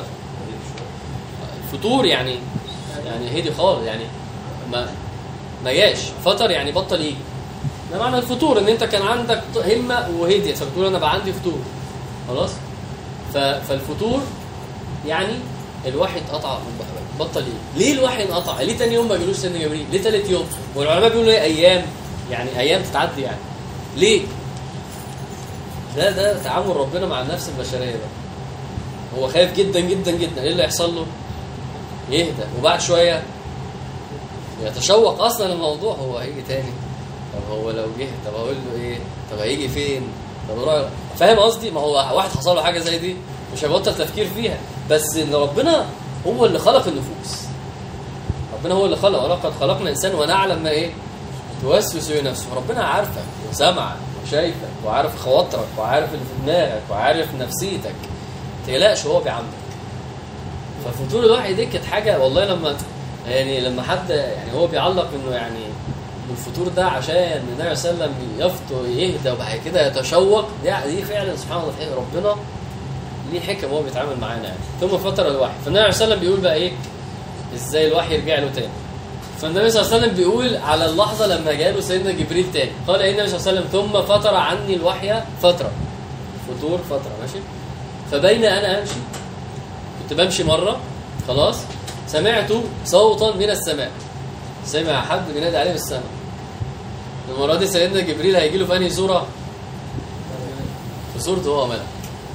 فطور يعني يعني هدي خالص يعني ما ما جاش فطر يعني بطل يجي ده معنى الفطور ان انت كان عندك همه وهديت فبتقول انا بقى عندي فطور خلاص ف- فالفطور يعني الوحي اتقطع بطل ايه؟ ليه الوحي انقطع؟ ليه تاني يوم ما جالوش سيدنا جبريل؟ ليه تالت يوم؟ والعلماء بيقولوا ايه ايام يعني ايام تتعدي يعني ليه؟ ده ده تعامل ربنا مع النفس البشريه ده هو خايف جدا جدا جدا ايه اللي يحصل له؟ يهدى وبعد شويه يتشوق اصلا الموضوع هو هيجي تاني طب هو لو جه طب اقول له ايه؟ طب هيجي فين؟ طب إيه رأيك؟ فاهم قصدي؟ ما هو واحد حصل له حاجه زي دي مش هيبطل تفكير فيها بس ان ربنا هو اللي خلق النفوس ربنا هو اللي خلق ولقد خلقنا انسان ونعلم ما ايه توسوس في نفسه ربنا عارفك وسمعك وشايفك وعارف خواطرك وعارف اللي في دماغك وعارف نفسيتك ما تقلقش هو بيعملك ففطور الوحي دي كانت حاجه والله لما يعني لما حد يعني هو بيعلق انه يعني الفطور ده عشان النبي صلى الله عليه وسلم يفطر يهدى وبعد كده يتشوق دي دي فعلا سبحان الله في ربنا ليه حكم هو بيتعامل معانا يعني ثم فتر الوحي فالنبي عليه الصلاه والسلام بيقول بقى ايه ازاي الوحي يرجع له تاني فالنبي صلى الله عليه وسلم بيقول على اللحظه لما جاله سيدنا جبريل تاني قال ايه النبي صلى الله عليه وسلم ثم فتر عني الوحي فتره فتور فتره ماشي فبين انا امشي كنت بمشي مره خلاص سمعت صوتا من السماء سمع حد بينادي عليه من السماء المره دي سيدنا جبريل هيجي له في انهي صوره؟ في صورته هو ملك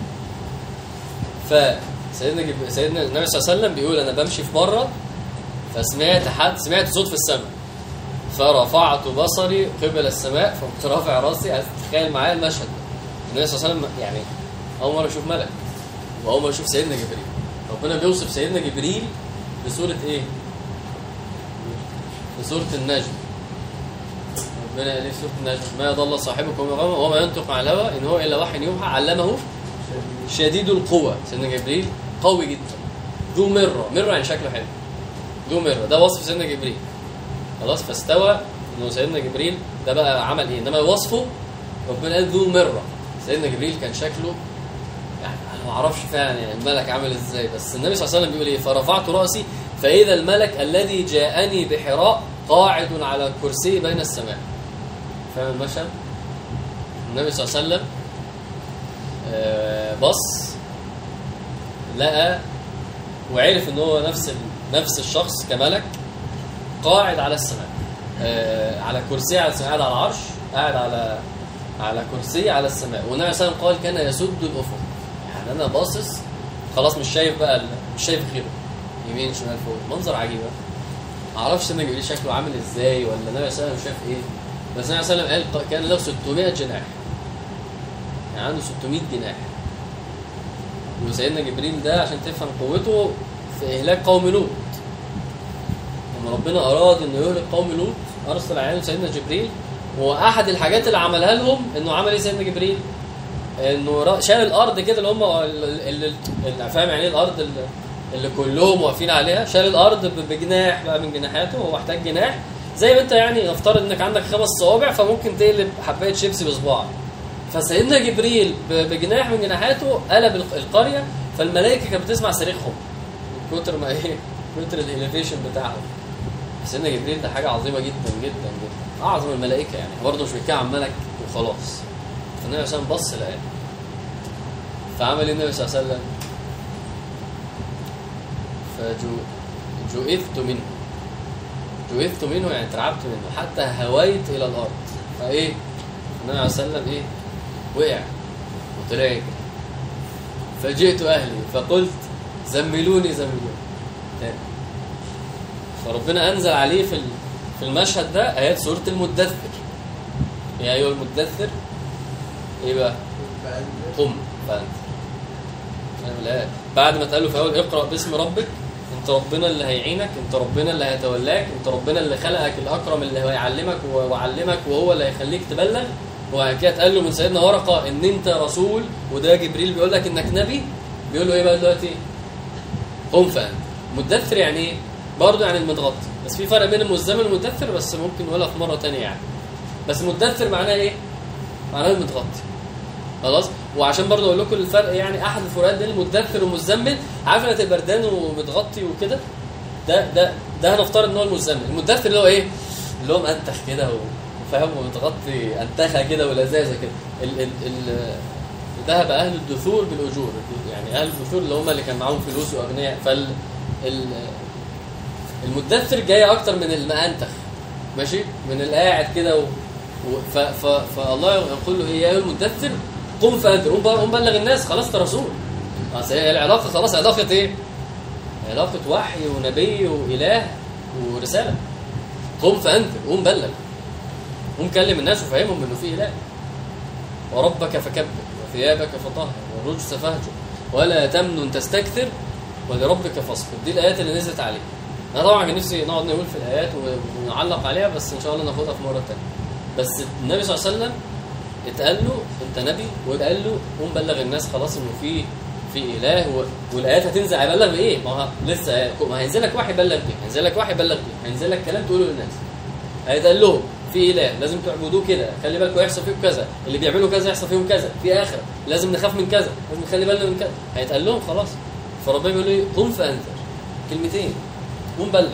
فسيدنا جب... سيدنا النبي صلى الله عليه وسلم بيقول انا بمشي في مره فسمعت حد سمعت صوت في السماء فرفعت بصري قبل السماء فقمت رافع راسي عايز تتخيل معايا المشهد ده النبي صلى الله عليه وسلم يعني اول مره اشوف ملك واول مره اشوف سيدنا جبريل ربنا بيوصف سيدنا جبريل بسوره ايه بسوره النجم ربنا قال ايه في سوره النجم ما يضل صاحبكم وما غوى وما ينطق عن الهوى ان هو الا وحي يوحى علمه شديد القوة سيدنا جبريل قوي جدا ذو مرة مرة يعني شكله حلو ذو مرة ده وصف سيدنا جبريل خلاص فاستوى انه سيدنا جبريل ده بقى عمل ايه انما وصفه ربنا قال ذو مرة سيدنا جبريل كان شكله يعني انا ما اعرفش فعلا يعني الملك عامل ازاي بس النبي صلى الله عليه وسلم بيقول ايه فرفعت راسي فاذا الملك الذي جاءني بحراء قاعد على كرسي بين السماء فاهم المشهد النبي صلى الله عليه وسلم آه، بص لقى وعرف ان هو نفس ال- نفس الشخص كملك قاعد على السماء آه، على كرسي على السماء قاعد على العرش قاعد على على كرسي على السماء والنبي صلى الله عليه وسلم قال كان يسد الافق يعني انا باصص خلاص مش شايف بقى ال- مش شايف غيره يمين شمال فوق منظر عجيب ما اعرفش سيدنا جبريل شكله عامل ازاي ولا النبي صلى الله عليه وسلم شاف ايه بس النبي صلى الله عليه وسلم قال كان له 600 جناح يعني عنده 600 جناح وسيدنا جبريل ده عشان تفهم قوته في إهلاك قوم لوط لما ربنا أراد إنه يهلك قوم لوط أرسل عليهم سيدنا جبريل وأحد الحاجات اللي عملها لهم إنه عمل إيه سيدنا جبريل؟ إنه را- شال الأرض كده اللي هم اللي, اللي فاهم يعني إيه الأرض اللي, اللي كلهم واقفين عليها شال الأرض ب- بجناح بقى من جناحاته هو محتاج جناح زي ما أنت يعني نفترض إنك عندك خمس صوابع فممكن تقلب حباية شيبسي بصباعك فسيدنا جبريل ب- بجناح من جناحاته قلب الق- القريه فالملائكه كانت بتسمع صريخهم من كتر ما ايه من كتر الاليفيشن بتاعهم سيدنا جبريل ده حاجه عظيمه جدا جدا جدا اعظم الملائكه يعني برضه مش بيتكلم عن ملك وخلاص فالنبي صلى الله عليه وسلم بص لقاه فعمل ايه النبي صلى الله عليه وسلم؟ فجئت منه جئت منه يعني اترعبت منه حتى هويت الى الارض فايه النبي عليه الصلاه والسلام ايه وقع وطلع يجري فجئت اهلي فقلت زملوني زملوني تاني فربنا انزل عليه في ال- في المشهد ده ايات سوره المدثر يا ايها المدثر ايه بقى قم فانت فاهم الآية؟ بعد ما تقال له في اول اقرا باسم ربك انت ربنا اللي هيعينك انت ربنا اللي هيتولاك انت ربنا اللي خلقك الاكرم اللي هيعلمك و- وعلمك وهو اللي هيخليك تبلغ وبعد كده اتقال له من سيدنا ورقه ان انت رسول وده جبريل بيقول لك انك نبي بيقول له ايه بقى دلوقتي قم فانت مدثر يعني ايه برضه يعني المتغطي بس في فرق بين المزمل والمدثر بس ممكن نقولها في مره تانية يعني بس مدثر معناه ايه معناه المتغطي خلاص وعشان برضه اقول لكم الفرق يعني احد الفروقات بين المدثر والمزمل عارف لما تبقى بردان ومتغطي وكده ده ده ده هنفترض ان هو المزمل المدثر اللي هو ايه اللي هو مأنتخ كده و- وفاهم ومتغطي انتخه كده ولذاذه كده ال ال ال ذهب اهل الدثور بالاجور يعني اهل الدثور اللي هم اللي كان معاهم فلوس واغنياء فال ال المدثر جاي اكتر من المأنتخ ماشي من القاعد كده و... و... ف... ف... فالله يقول له ايه يا ايها المدثر قم فانذر قم بقى- قم بلغ الناس خلاص انت رسول أصل هي العلاقه خلاص علاقه ايه؟ علاقه وحي ونبي واله ورساله قم فانذر قم بلغ قم كلم الناس وفهمهم انه في اله وربك فكبر وثيابك فطهر والرجس فاهجر ولا تمنن تستكثر ولربك فاصبر دي الايات اللي نزلت عليه انا طبعا كان نفسي نقعد نقول في الايات ونعلق عليها بس ان شاء الله ناخدها في مره ثانيه بس النبي صلى الله عليه وسلم اتقال له انت نبي واتقال له قوم بلغ الناس خلاص انه في في اله و... والايات هتنزل هيبلغ بايه؟ ما هو لسه ما هينزل لك وحي يبلغ بيه، هينزل لك وحي يبلغ بيه، هينزل لك كلام تقوله للناس. هيتقال لهم في اله لازم تعبدوه كده، خلي بالكم يحصل فيكم كذا، اللي بيعملوا كذا يحصل فيهم كذا، في اخره، لازم نخاف من كذا، لازم نخلي بالنا من كذا، هيتقال لهم خلاص. فربنا بيقول ايه؟ قم فانذر. كلمتين قم بلغ.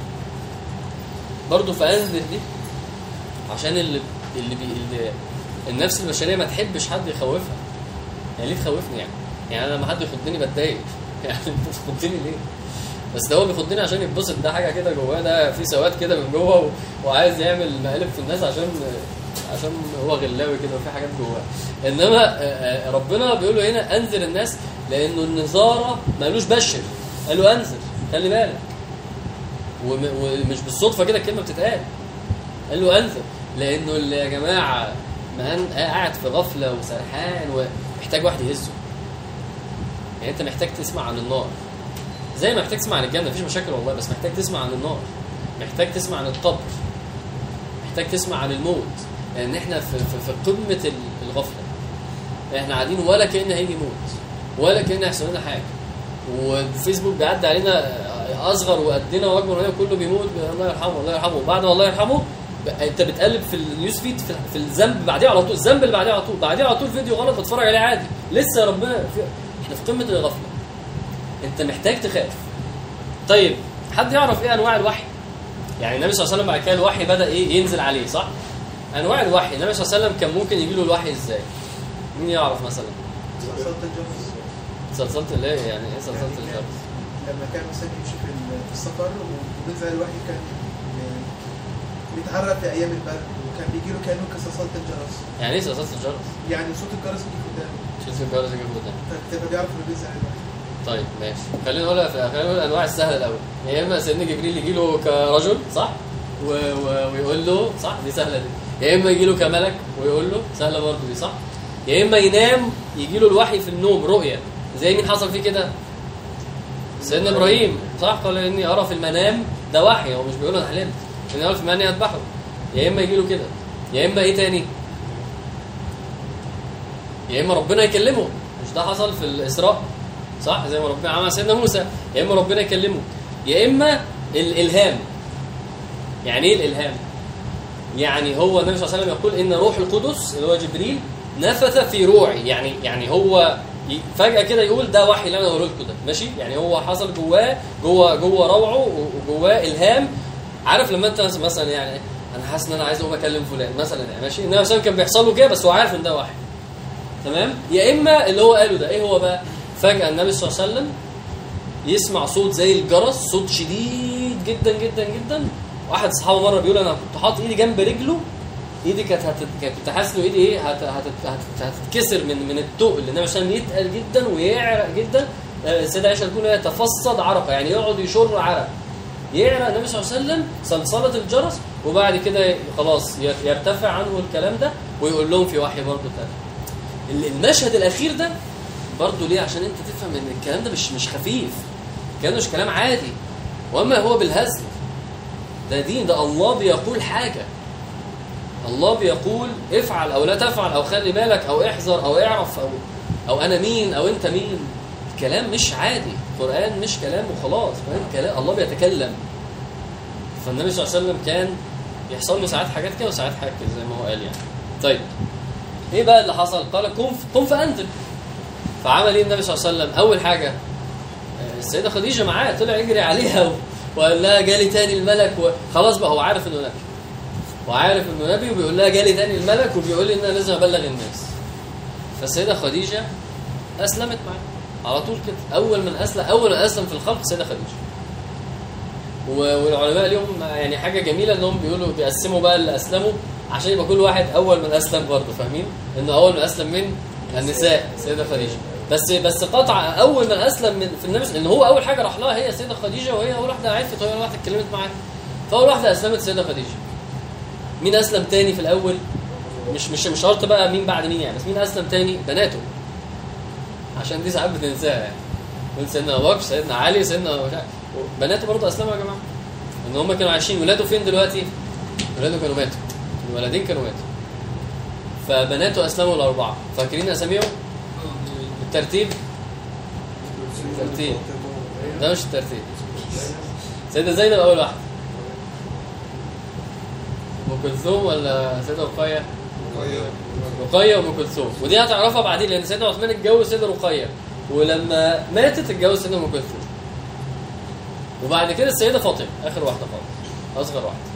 برضه فانذر دي عشان اللي اللي, بي... اللي النفس البشريه ما تحبش حد يخوفها يعني ليه تخوفني يعني يعني انا لما حد يخضني بتضايق يعني انت تخضني ليه بس ده هو بيخضني عشان يتبسط ده حاجه كده جواه ده في سواد كده من جوه و... وعايز يعمل مقالب في الناس عشان عشان هو غلاوي كده وفي حاجات جواه انما آه، آه، ربنا بيقول له هنا انذر الناس لانه النظاره مالوش بشر قال له انذر خلي بالك وم- ومش بالصدفه كده الكلمه بتتقال قال له انذر لانه اللي يا جماعه مان قاعد في غفله وسرحان ومحتاج واحد يهزه يعني انت محتاج تسمع عن النار زي ما محتاج تسمع عن الجنه مفيش مشاكل والله بس محتاج تسمع عن النار محتاج تسمع عن القبر محتاج تسمع عن الموت لان احنا في, في, في قمه ال- الغفله احنا قاعدين ولا كان هيجي موت ولا كان هيحصل لنا حاجه والفيسبوك بيعدي علينا اصغر وقدنا واكبر مننا كله بيموت الله يرحمه الله يرحمه وبعد ما الله يرحمه ب- انت بتقلب في النيوز فيد في, في الذنب بعديه على طول الذنب اللي بعديه على طول بعديه على طول فيديو غلط بتفرج عليه عادي لسه يا ربنا في احنا في قمه الغفله انت محتاج تخاف طيب حد يعرف ايه انواع الوحي يعني النبي صلى الله عليه وسلم بعد كده الوحي بدا ايه ينزل عليه صح انواع الوحي النبي صلى الله عليه وسلم كان ممكن يجي له الوحي ازاي مين يعرف مثلا صلصلة الجرس سلسله الايه يعني ايه سلسله الجرس لما كان مثلا يمشي في ال- في السفر وبينزل الوحي كان آه، بيتعرف في ايام البرد وكان بيجي له كانه كصلصلة الجرس يعني ايه سلسله الجرس يعني صوت الجرس يجي قدامه شوف الجرس يجيب قدام فبتبقى بيعرف انه بينزل الوحي طيب ماشي خلينا نقولها في خلينا نقول الانواع السهله الاول يا اما سيدنا جبريل يجي له كرجل صح و... و... ويقول له صح دي سهله دي يا اما يجي له كملك ويقول له سهله برضه دي صح يا اما ينام يجي له الوحي في النوم رؤيه زي مين حصل فيه كده سيدنا ابراهيم صح قال اني ارى في المنام ده وحي هو مش بيقول انا حلمت اني ارى في المنام اذبحه يا اما يجي له كده يا اما ايه تاني يا اما ربنا يكلمه مش ده حصل في الاسراء صح زي ما ربنا عمل مع سيدنا موسى يا اما ربنا يكلمه يا اما الالهام يعني ايه الالهام يعني هو النبي صلى الله عليه وسلم يقول ان روح القدس اللي هو جبريل نفث في روعي يعني يعني هو ي- فجاه كده يقول ده وحي اللي انا هقوله لكم ده ماشي يعني هو حصل جواه جوه جوه روعه وجواه الهام عارف لما انت مثلا يعني انا حاسس ان انا عايز اقوم اكلم فلان مثلا يعني ماشي النبي صلى الله عليه وسلم كان بيحصل له كده بس هو عارف ان ده وحي تمام يا اما اللي هو قاله ده ايه هو بقى فجاه النبي صلى الله عليه وسلم يسمع صوت زي الجرس صوت شديد جدا جدا جدا واحد اصحابه مره بيقول انا كنت حاطط ايدي جنب رجله ايدي كانت هت... كانت كنت حاسس له ايدي ايه هت... هت... هت... هتتكسر من من التقل النبي عشان يتقل جدا ويعرق جدا آه، السيده عائشه تقول إيه؟ يتفصد عرقه يعني يقعد يشر عرق يعرق النبي صلى الله عليه وسلم صلصله الجرس وبعد كده خلاص ي- يرتفع عنه الكلام ده ويقول لهم في وحي برضه تاني ال- المشهد الاخير ده برضه ليه عشان انت تفهم ان الكلام ده مش مش خفيف الكلام ده مش كلام عادي وما هو بالهزل ده دين ده الله بيقول حاجه الله بيقول افعل او لا تفعل او خلي بالك او احذر او اعرف او او انا مين او انت مين كلام مش عادي القران مش كلام وخلاص فاهم كلام الله بيتكلم فالنبي صلى الله عليه وسلم كان يحصل له ساعات حاجات كده وساعات حاجات كده زي ما هو قال يعني طيب ايه بقى اللي حصل قال قم قم فانذر فعمل ايه النبي صلى الله عليه وسلم اول حاجه آه، السيده خديجه معاه طلع يجري عليها و- وقال لها جالي تاني الملك وخلاص بقى هو عارف انه نبي وعارف انه نبي وبيقول لها جالي تاني الملك وبيقول لي ان انا لازم ابلغ الناس فالسيده خديجه اسلمت معاه على طول كده اول من اسلم اول من اسلم في الخلق السيده خديجه و- والعلماء ليهم يعني حاجه جميله انهم بيقولوا بيقسموا بقى اللي اسلموا عشان يبقى كل واحد اول من اسلم برضه فاهمين ان اول من اسلم من النساء السيده خديجه بس بس قطع اول من اسلم من في النبي ان هو اول حاجه راح لها هي السيده خديجه وهي اول واحده عرفت وهي اول واحده اتكلمت معاه فاول واحده اسلمت السيده خديجه مين اسلم تاني في الاول مش مش مش شرط بقى مين بعد مين يعني بس مين اسلم تاني بناته عشان دي ساعات بتنساها يعني من سيدنا ابو بكر سيدنا علي سيدنا مش عارف. بناته برضه اسلموا يا جماعه ان هم كانوا عايشين ولاده فين دلوقتي ولاده كانوا ماتوا الولدين كانوا ماتوا فبناته اسلموا الاربعه فاكرين اساميهم بالترتيب ترتيب ده مش الترتيب سيدة زينب أول واحدة أم كلثوم ولا سيدة رقية؟ رقية وأم كلثوم ودي هتعرفها بعدين لأن سيدنا عثمان اتجوز سيدة رقية ولما ماتت اتجوز سيدنا أم كلثوم وبعد كده السيدة فاطمة آخر واحدة خالص أصغر واحدة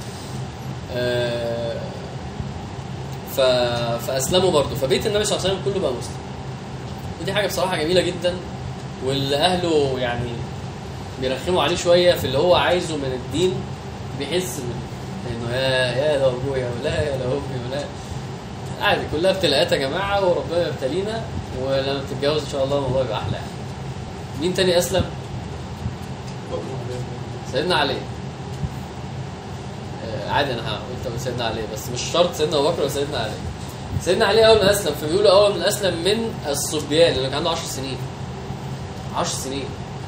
آه، ف... فأسلموا برضه فبيت النبي صلى الله عليه وسلم كله بقى مسلم ودي حاجة بصراحة جميلة جدا واللي أهله يعني بيرخموا عليه شويه في اللي هو عايزه من الدين بيحس بال- انه يا يا لو ابويا ولا يا لو امي ولا عادي كلها ابتلاءات يا جماعه وربنا يبتلينا ولما تتجوز ان شاء الله الموضوع يبقى احلى يعني. مين تاني اسلم؟ سيدنا علي آه، عادي انا قلت سيدنا علي بس مش شرط سيدنا ابو بكر وسيدنا علي سيدنا علي اول ما اسلم فبيقولوا اول ما اسلم من الصبيان اللي كان عنده 10 سنين 10 سنين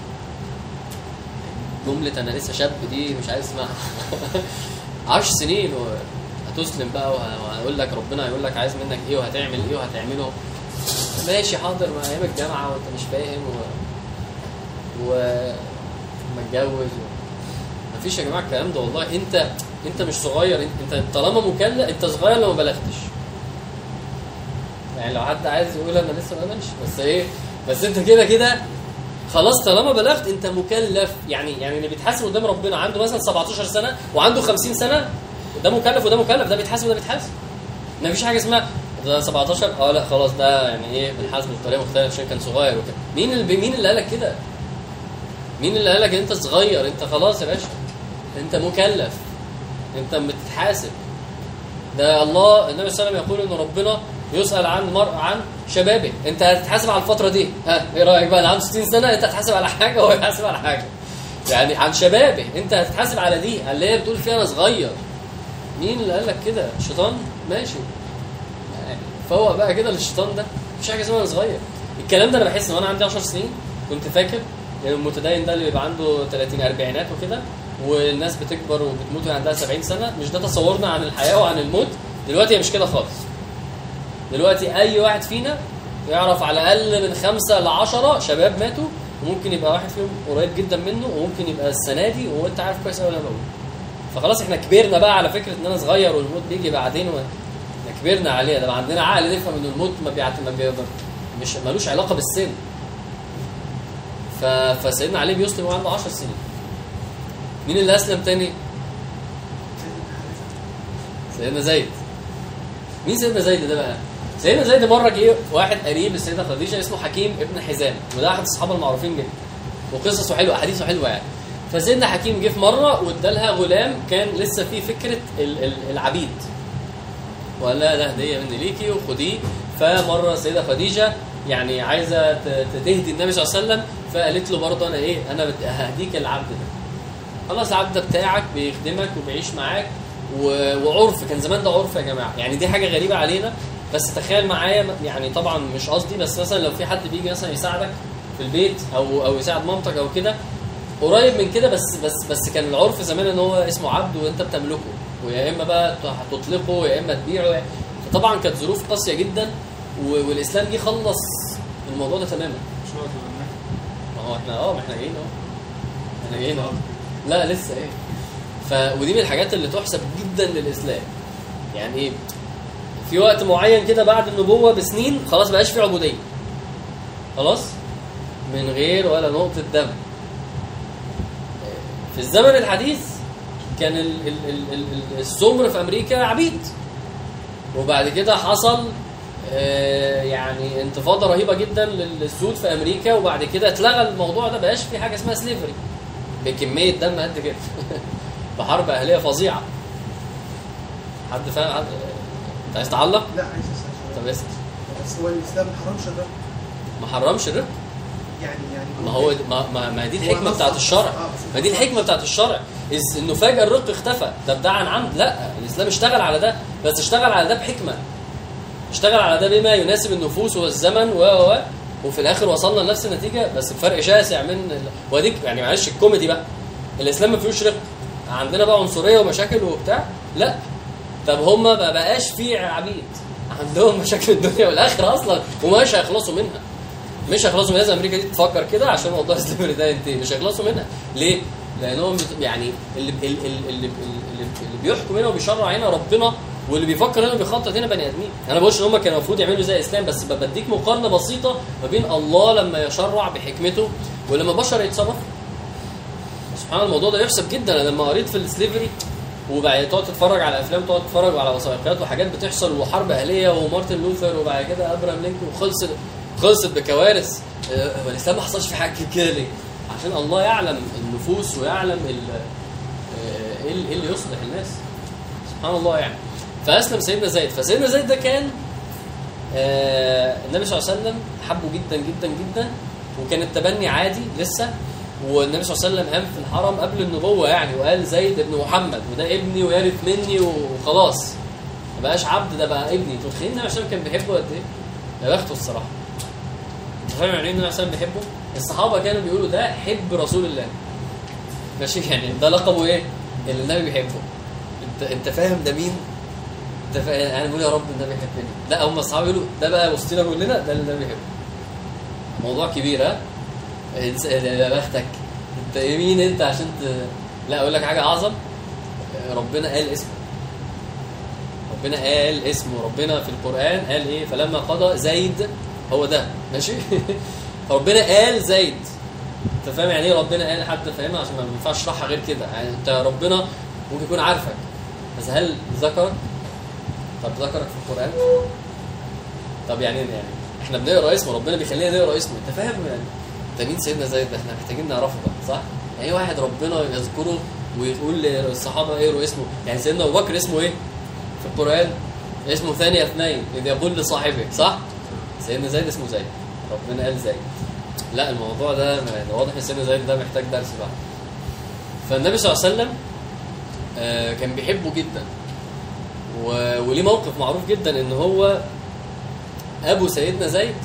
جملة أنا لسه شاب دي مش عايز أسمعها 10 سنين وهتسلم بقى وه- وهقول لك ربنا هيقول لك عايز منك إيه وهتعمل إيه وهتعمله ماشي حاضر ما أيام الجامعة وأنت مش فاهم و و متجوز و... مفيش يا جماعة الكلام ده والله أنت أنت مش صغير أنت أنت طالما مكلف أنت صغير لو ما بلغتش يعني لو حد عايز يقول انا لسه ما بلغش بس ايه بس انت كده كده خلاص طالما بلغت انت مكلف يعني يعني اللي بيتحاسب قدام ربنا عنده مثلا 17 سنه وعنده 50 سنه ده مكلف وده مكلف ده بيتحاسب وده بيتحاسب ما فيش حاجه اسمها ده 17 اه لا خلاص ده يعني ايه بنحاسبه بطريقه مختلفه عشان كان صغير وكده مين اللي مين اللي قالك كده مين اللي قالك ان انت صغير انت خلاص يا باشا انت مكلف انت بتتحاسب ده الله النبي صلى الله عليه وسلم يقول ان ربنا يسال عن المرء عن شبابه انت هتتحاسب على الفتره دي ها ايه رايك بقى اللي عنده 60 سنه انت هتحاسب على حاجه وهو هيتحاسب على حاجه يعني عن شبابه انت هتتحاسب على دي اللي هي بتقول فيها انا صغير مين اللي قال لك كده الشيطان ماشي يعني فوق بقى كده للشيطان ده مفيش حاجه اسمها انا صغير الكلام ده انا بحس ان انا عندي 10 سنين كنت فاكر يعني المتدين ده اللي بيبقى عنده 30 اربعينات وكده والناس بتكبر وبتموت وهي عندها 70 سنه مش ده تصورنا عن الحياه وعن الموت دلوقتي هي مش كده خالص دلوقتي اي واحد فينا يعرف على الاقل من خمسه لعشرة شباب ماتوا وممكن يبقى واحد فيهم قريب جدا منه وممكن يبقى السنه دي وانت عارف كويس قوي اللي انا بقوله فخلاص احنا كبرنا بقى على فكره ان انا صغير والموت بيجي بعدين و... احنا كبرنا عليها ده بقى عندنا عقل نفهم ان الموت ما بيعت... ما بي... مش ملوش علاقه بالسن ف... فسيدنا علي بيسلم وهو عنده 10 سنين مين اللي اسلم تاني؟ سيدنا زيد مين سيدنا زيد ده بقى؟ سيدنا زيد مره جه واحد قريب للسيده خديجه اسمه حكيم ابن حزام وده احد الصحابه المعروفين جدا وقصصه حلوه احاديثه حلوه يعني فسيدنا حكيم جه في مره وادالها غلام كان لسه فيه فكره ال- ال- العبيد وقال لها ده هديه مني ليكي وخديه فمره السيده خديجه يعني عايزه ت- ت- تهدي النبي صلى الله عليه وسلم فقالت له برضه انا ايه انا بت- ههديك العبد ده خلاص العبد ده بتاعك بيخدمك وبيعيش معاك و- وعرف كان زمان ده عرف يا جماعه يعني دي حاجه غريبه علينا بس تخيل معايا يعني طبعا مش قصدي بس مثلا لو في حد بيجي مثلا يساعدك في البيت او او يساعد مامتك او كده قريب من كده بس بس بس كان العرف زمان ان هو اسمه عبد وانت بتملكه ويا اما بقى هتطلقه يا اما تبيعه فطبعا كانت ظروف قاسيه جدا و- والاسلام جه خلص الموضوع ده تماما مش وقت الغناء ما هو احنا اه ما احنا جايين اهو احنا جايين اهو لا لسه ايه ف ودي من الحاجات اللي تحسب جدا للاسلام يعني ايه في وقت معين كده بعد النبوه بسنين خلاص بقاش في عبوديه خلاص من غير ولا نقطه دم في الزمن الحديث كان ال ال ال ال ال- السمر في امريكا عبيد وبعد كده حصل آه، يعني انتفاضه رهيبه جدا للسود في امريكا وبعد كده اتلغى الموضوع ده بقاش في حاجه اسمها سليفري بكميه دم قد كده بحرب اهليه فظيعه حد فاهم حد... انت عايز تعلق؟ لا عايز اسال طب اسال بس هو الاسلام ما حرمش الرق ما حرمش الرق يعني يعني ما هو ما, ما, ما دي الحكمه نص- بتاعت الشرع آه، بس ما دي الحكمه بتاعت الشرع إز انه فجاه الرق اختفى ده ده عن عمد لا الاسلام اشتغل على ده بس اشتغل على ده بحكمه اشتغل على ده بما يناسب النفوس والزمن و و و وفي الاخر وصلنا لنفس النتيجه بس بفرق شاسع من ال... وديك يعني معلش الكوميدي بقى الاسلام ما فيهوش رق عندنا بقى عنصريه ومشاكل وبتاع لا طب هم ما بقاش في عبيد عندهم مشاكل الدنيا والاخره اصلا ومش هيخلصوا منها مش هيخلصوا منها لازم امريكا دي تفكر كده عشان موضوع السليفري ده ينتهي مش هيخلصوا منها ليه؟ لانهم بت- يعني اللي اللي اللي, اللي, اللي بيحكم هنا وبيشرع هنا ربنا واللي بيفكر هنا وبيخطط هنا بني ادمين انا بقولش ان هم كانوا المفروض يعملوا زي الاسلام بس بديك مقارنه بسيطه ما بين الله لما يشرع بحكمته ولما بشر يتصرفوا سبحان الله الموضوع ده يحسب جدا انا لما قريت في السليفري وبعد تقعد تتفرج على افلام تقعد تتفرج على وثائقيات وحاجات بتحصل وحرب اهليه ومارتن لوثر وبعد كده ابراهام لينكولن وخلصت خلصت بكوارث آه، هو الاسلام ما حصلش في حاجه كده ليه؟ عشان الله يعلم النفوس ويعلم ال- آه، ايه اللي إيه اللي يصلح الناس سبحان الله يعني فاسلم سيدنا زيد فسيدنا زيد ده كان آه، النبي صلى الله عليه وسلم حبه جدا جدا جدا وكان التبني عادي لسه والنبي صلى الله عليه وسلم قام في الحرم قبل النبوه يعني وقال زيد ابن محمد وده ابني ويرث مني وخلاص ما بقاش عبد ده بقى ابني انتوا متخيلين النبي صلى الله عليه وسلم كان بيحبه قد ايه؟ يا بخته الصراحه انت فاهم يعني ايه النبي صلى الله عليه وسلم بيحبه؟ الصحابه كانوا بيقولوا ده حب رسول الله ماشي يعني ده لقبه ايه؟ اللي النبي بيحبه انت انت فاهم ده مين؟ انت فاهم انا بقول يا رب النبي يحبني لا هم الصحابه يقولوا ده بقى وسطنا كلنا ده اللي النبي بيحبه موضوع كبير ها انس- يا بختك انت إيه مين انت عشان ت... لا اقول لك حاجه اعظم ربنا قال اسمه ربنا قال اسمه ربنا في القران قال ايه فلما قضى زيد هو ده ماشي ربنا قال زيد انت فاهم يعني ايه ربنا قال حد فاهمها عشان ما ينفعش اشرحها غير كده يعني انت ربنا ممكن يكون عارفك بس هل ذكرك طب ذكرك في القران طب يعني يعني احنا بنقرا اسمه ربنا بيخلينا نقرا اسمه انت فاهم يعني ده مين سيدنا زيد ده احنا محتاجين نعرفه بقى صح يعني ايه واحد ربنا يذكره ويقول للصحابه اقروا اسمه يعني سيدنا ابو بكر اسمه ايه في القران اسمه ثاني اثنين اذ يقول لصاحبه صح سيدنا زيد اسمه زيد ربنا قال زيد لا الموضوع ده يعني واضح ان سيدنا زيد ده محتاج درس بقى فالنبي صلى الله عليه وسلم آه، كان بيحبه جدا و- وليه موقف معروف جدا ان هو ابو سيدنا زيد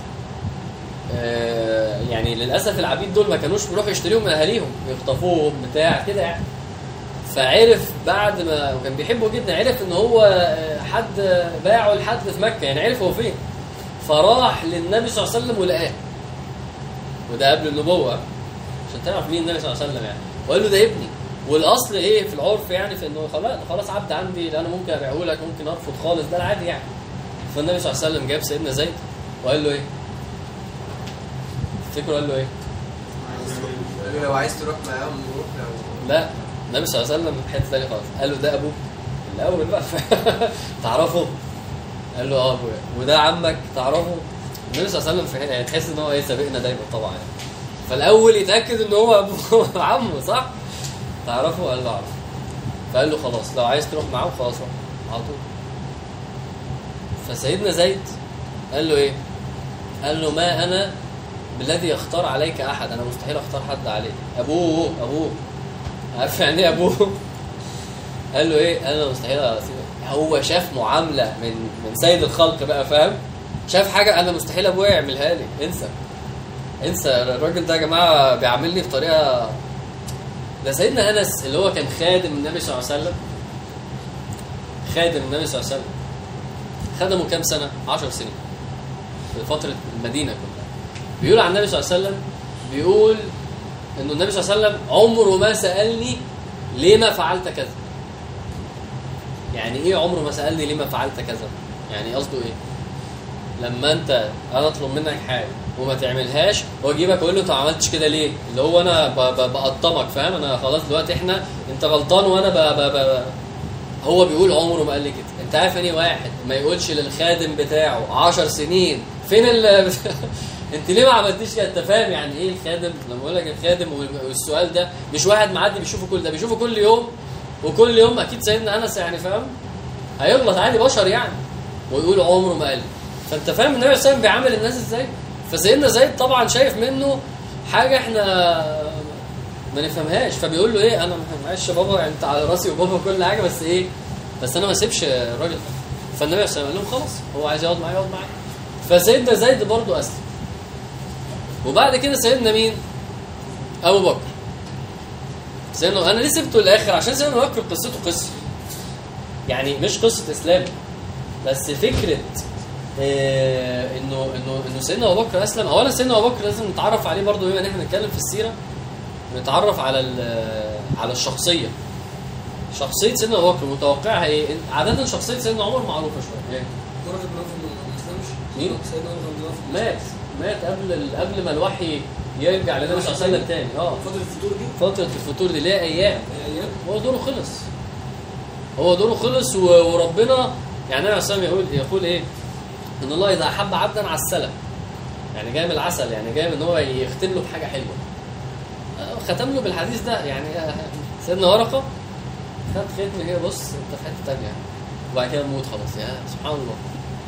آه، يعني للاسف العبيد دول ما كانوش بيروحوا يشتريهم من اهاليهم يخطفوهم بتاع كده يعني فعرف بعد ما وكان بيحبه جدا عرف ان هو آه، حد باعه لحد في مكه يعني عرف هو فين فراح للنبي صلى الله عليه وسلم ولقاه وده قبل النبوه عشان تعرف مين النبي صلى الله عليه وسلم يعني وقال له ده ابني والاصل ايه في العرف يعني في انه خلاص خلاص عبد عندي لا انا ممكن ابيعه لك ممكن ارفض خالص ده العادي يعني فالنبي صلى الله عليه وسلم جاب سيدنا زيد وقال له ايه؟ تفتكروا قال له ايه؟ قال له لو عايز تروح معاهم نروح لو لا النبي صلى الله عليه وسلم في حته ثانيه خالص قال له ده ابوك الاول بقى تعرفه؟ قال له اه ابويا وده عمك تعرفه؟ النبي صلى الله عليه وسلم في حته يعني تحس ان هو ايه سابقنا دايما طبعا يعني فالاول يتاكد ان هو ابوه عمه صح؟ تعرفه؟ قال له اعرف فقال له خلاص لو عايز تروح معاه خلاص روح على طول فسيدنا زيد قال له ايه؟ قال له ما انا بالذي يختار عليك احد انا مستحيل اختار حد عليك ابوه ابوه عارف يعني ايه ابوه قال له ايه انا مستحيل أسيبك. هو شاف معامله من من سيد الخلق بقى فاهم شاف حاجه انا مستحيل ابويا يعملها لي انسى انسى الراجل ده يا جماعه بيعاملني بطريقه ده سيدنا انس اللي هو كان خادم النبي صلى الله عليه وسلم خادم النبي صلى الله عليه وسلم خدمه كام سنه 10 سنين في فتره المدينه كلها بيقول عن النبي صلى الله عليه وسلم بيقول انه النبي صلى الله عليه وسلم عمره ما سالني لما فعلت كذا يعني ايه عمره ما سالني لما فعلت كذا يعني قصده ايه لما انت انا اطلب منك حاجه وما تعملهاش واجيبك اقول له انت ما عملتش كده ليه اللي هو انا ب- ب- بقطمك فاهم انا خلاص دلوقتي احنا انت غلطان وانا ب ب ب هو بيقول عمره ما قال لي كده انت عارف يعني واحد ما يقولش للخادم بتاعه 10 سنين فين ال انت ليه ما عملتيش كده انت فاهم يعني ايه الخادم لما بقول لك الخادم والسؤال ده مش واحد معدي بيشوفه كل ده بيشوفه كل يوم وكل يوم اكيد سيدنا انس يعني فاهم هيغلط عادي بشر يعني ويقول عمره ما قال لي. فانت فاهم النبي صلى الله عليه وسلم بيعامل الناس ازاي فسيدنا زيد طبعا شايف منه حاجه احنا ما نفهمهاش فبيقول له ايه انا معلش يا بابا انت على راسي وبابا كل حاجه بس ايه بس انا ما اسيبش الراجل ده فالنبي صلى الله عليه وسلم قال لهم خلاص هو عايز يقعد معايا يقعد معايا فسيدنا زيد برضه اسلم وبعد كده سيدنا مين؟ ابو بكر سيدنا انا ليه سبته للاخر عشان سيدنا ابو بكر قصته قصه يعني مش قصه اسلام بس فكره آه، انه انه انه سيدنا ابو بكر اسلم اولا سيدنا ابو بكر لازم نتعرف عليه برضه بما ان احنا بنتكلم في السيره نتعرف على ال- على الشخصيه شخصيه سيدنا ابو بكر متوقعها ايه عاده شخصيه سيدنا عمر معروفه شويه إيه؟ ورقة بن نوفل ما مسلمش مين؟ سيدنا ورقة بن نوفل مات مات قبل ال- قبل ما الوحي يرجع للنبي صلى الله عليه وسلم تاني اه فترة الفطور دي فتره الفتور دي ليها ايام هي ايام هو دوره خلص هو دوره خلص و- وربنا يعني النبي صلى الله عليه وسلم يقول يقول ايه؟ ان الله اذا احب عبدا عسله يعني جاي من العسل يعني جاي من ان هو يختم له بحاجه حلوه آه، ختم له بالحديث ده يعني آه، سيدنا ورقه خد ختم كده بص انت في حته ثانيه وبعد كده موت خلاص يا سبحان الله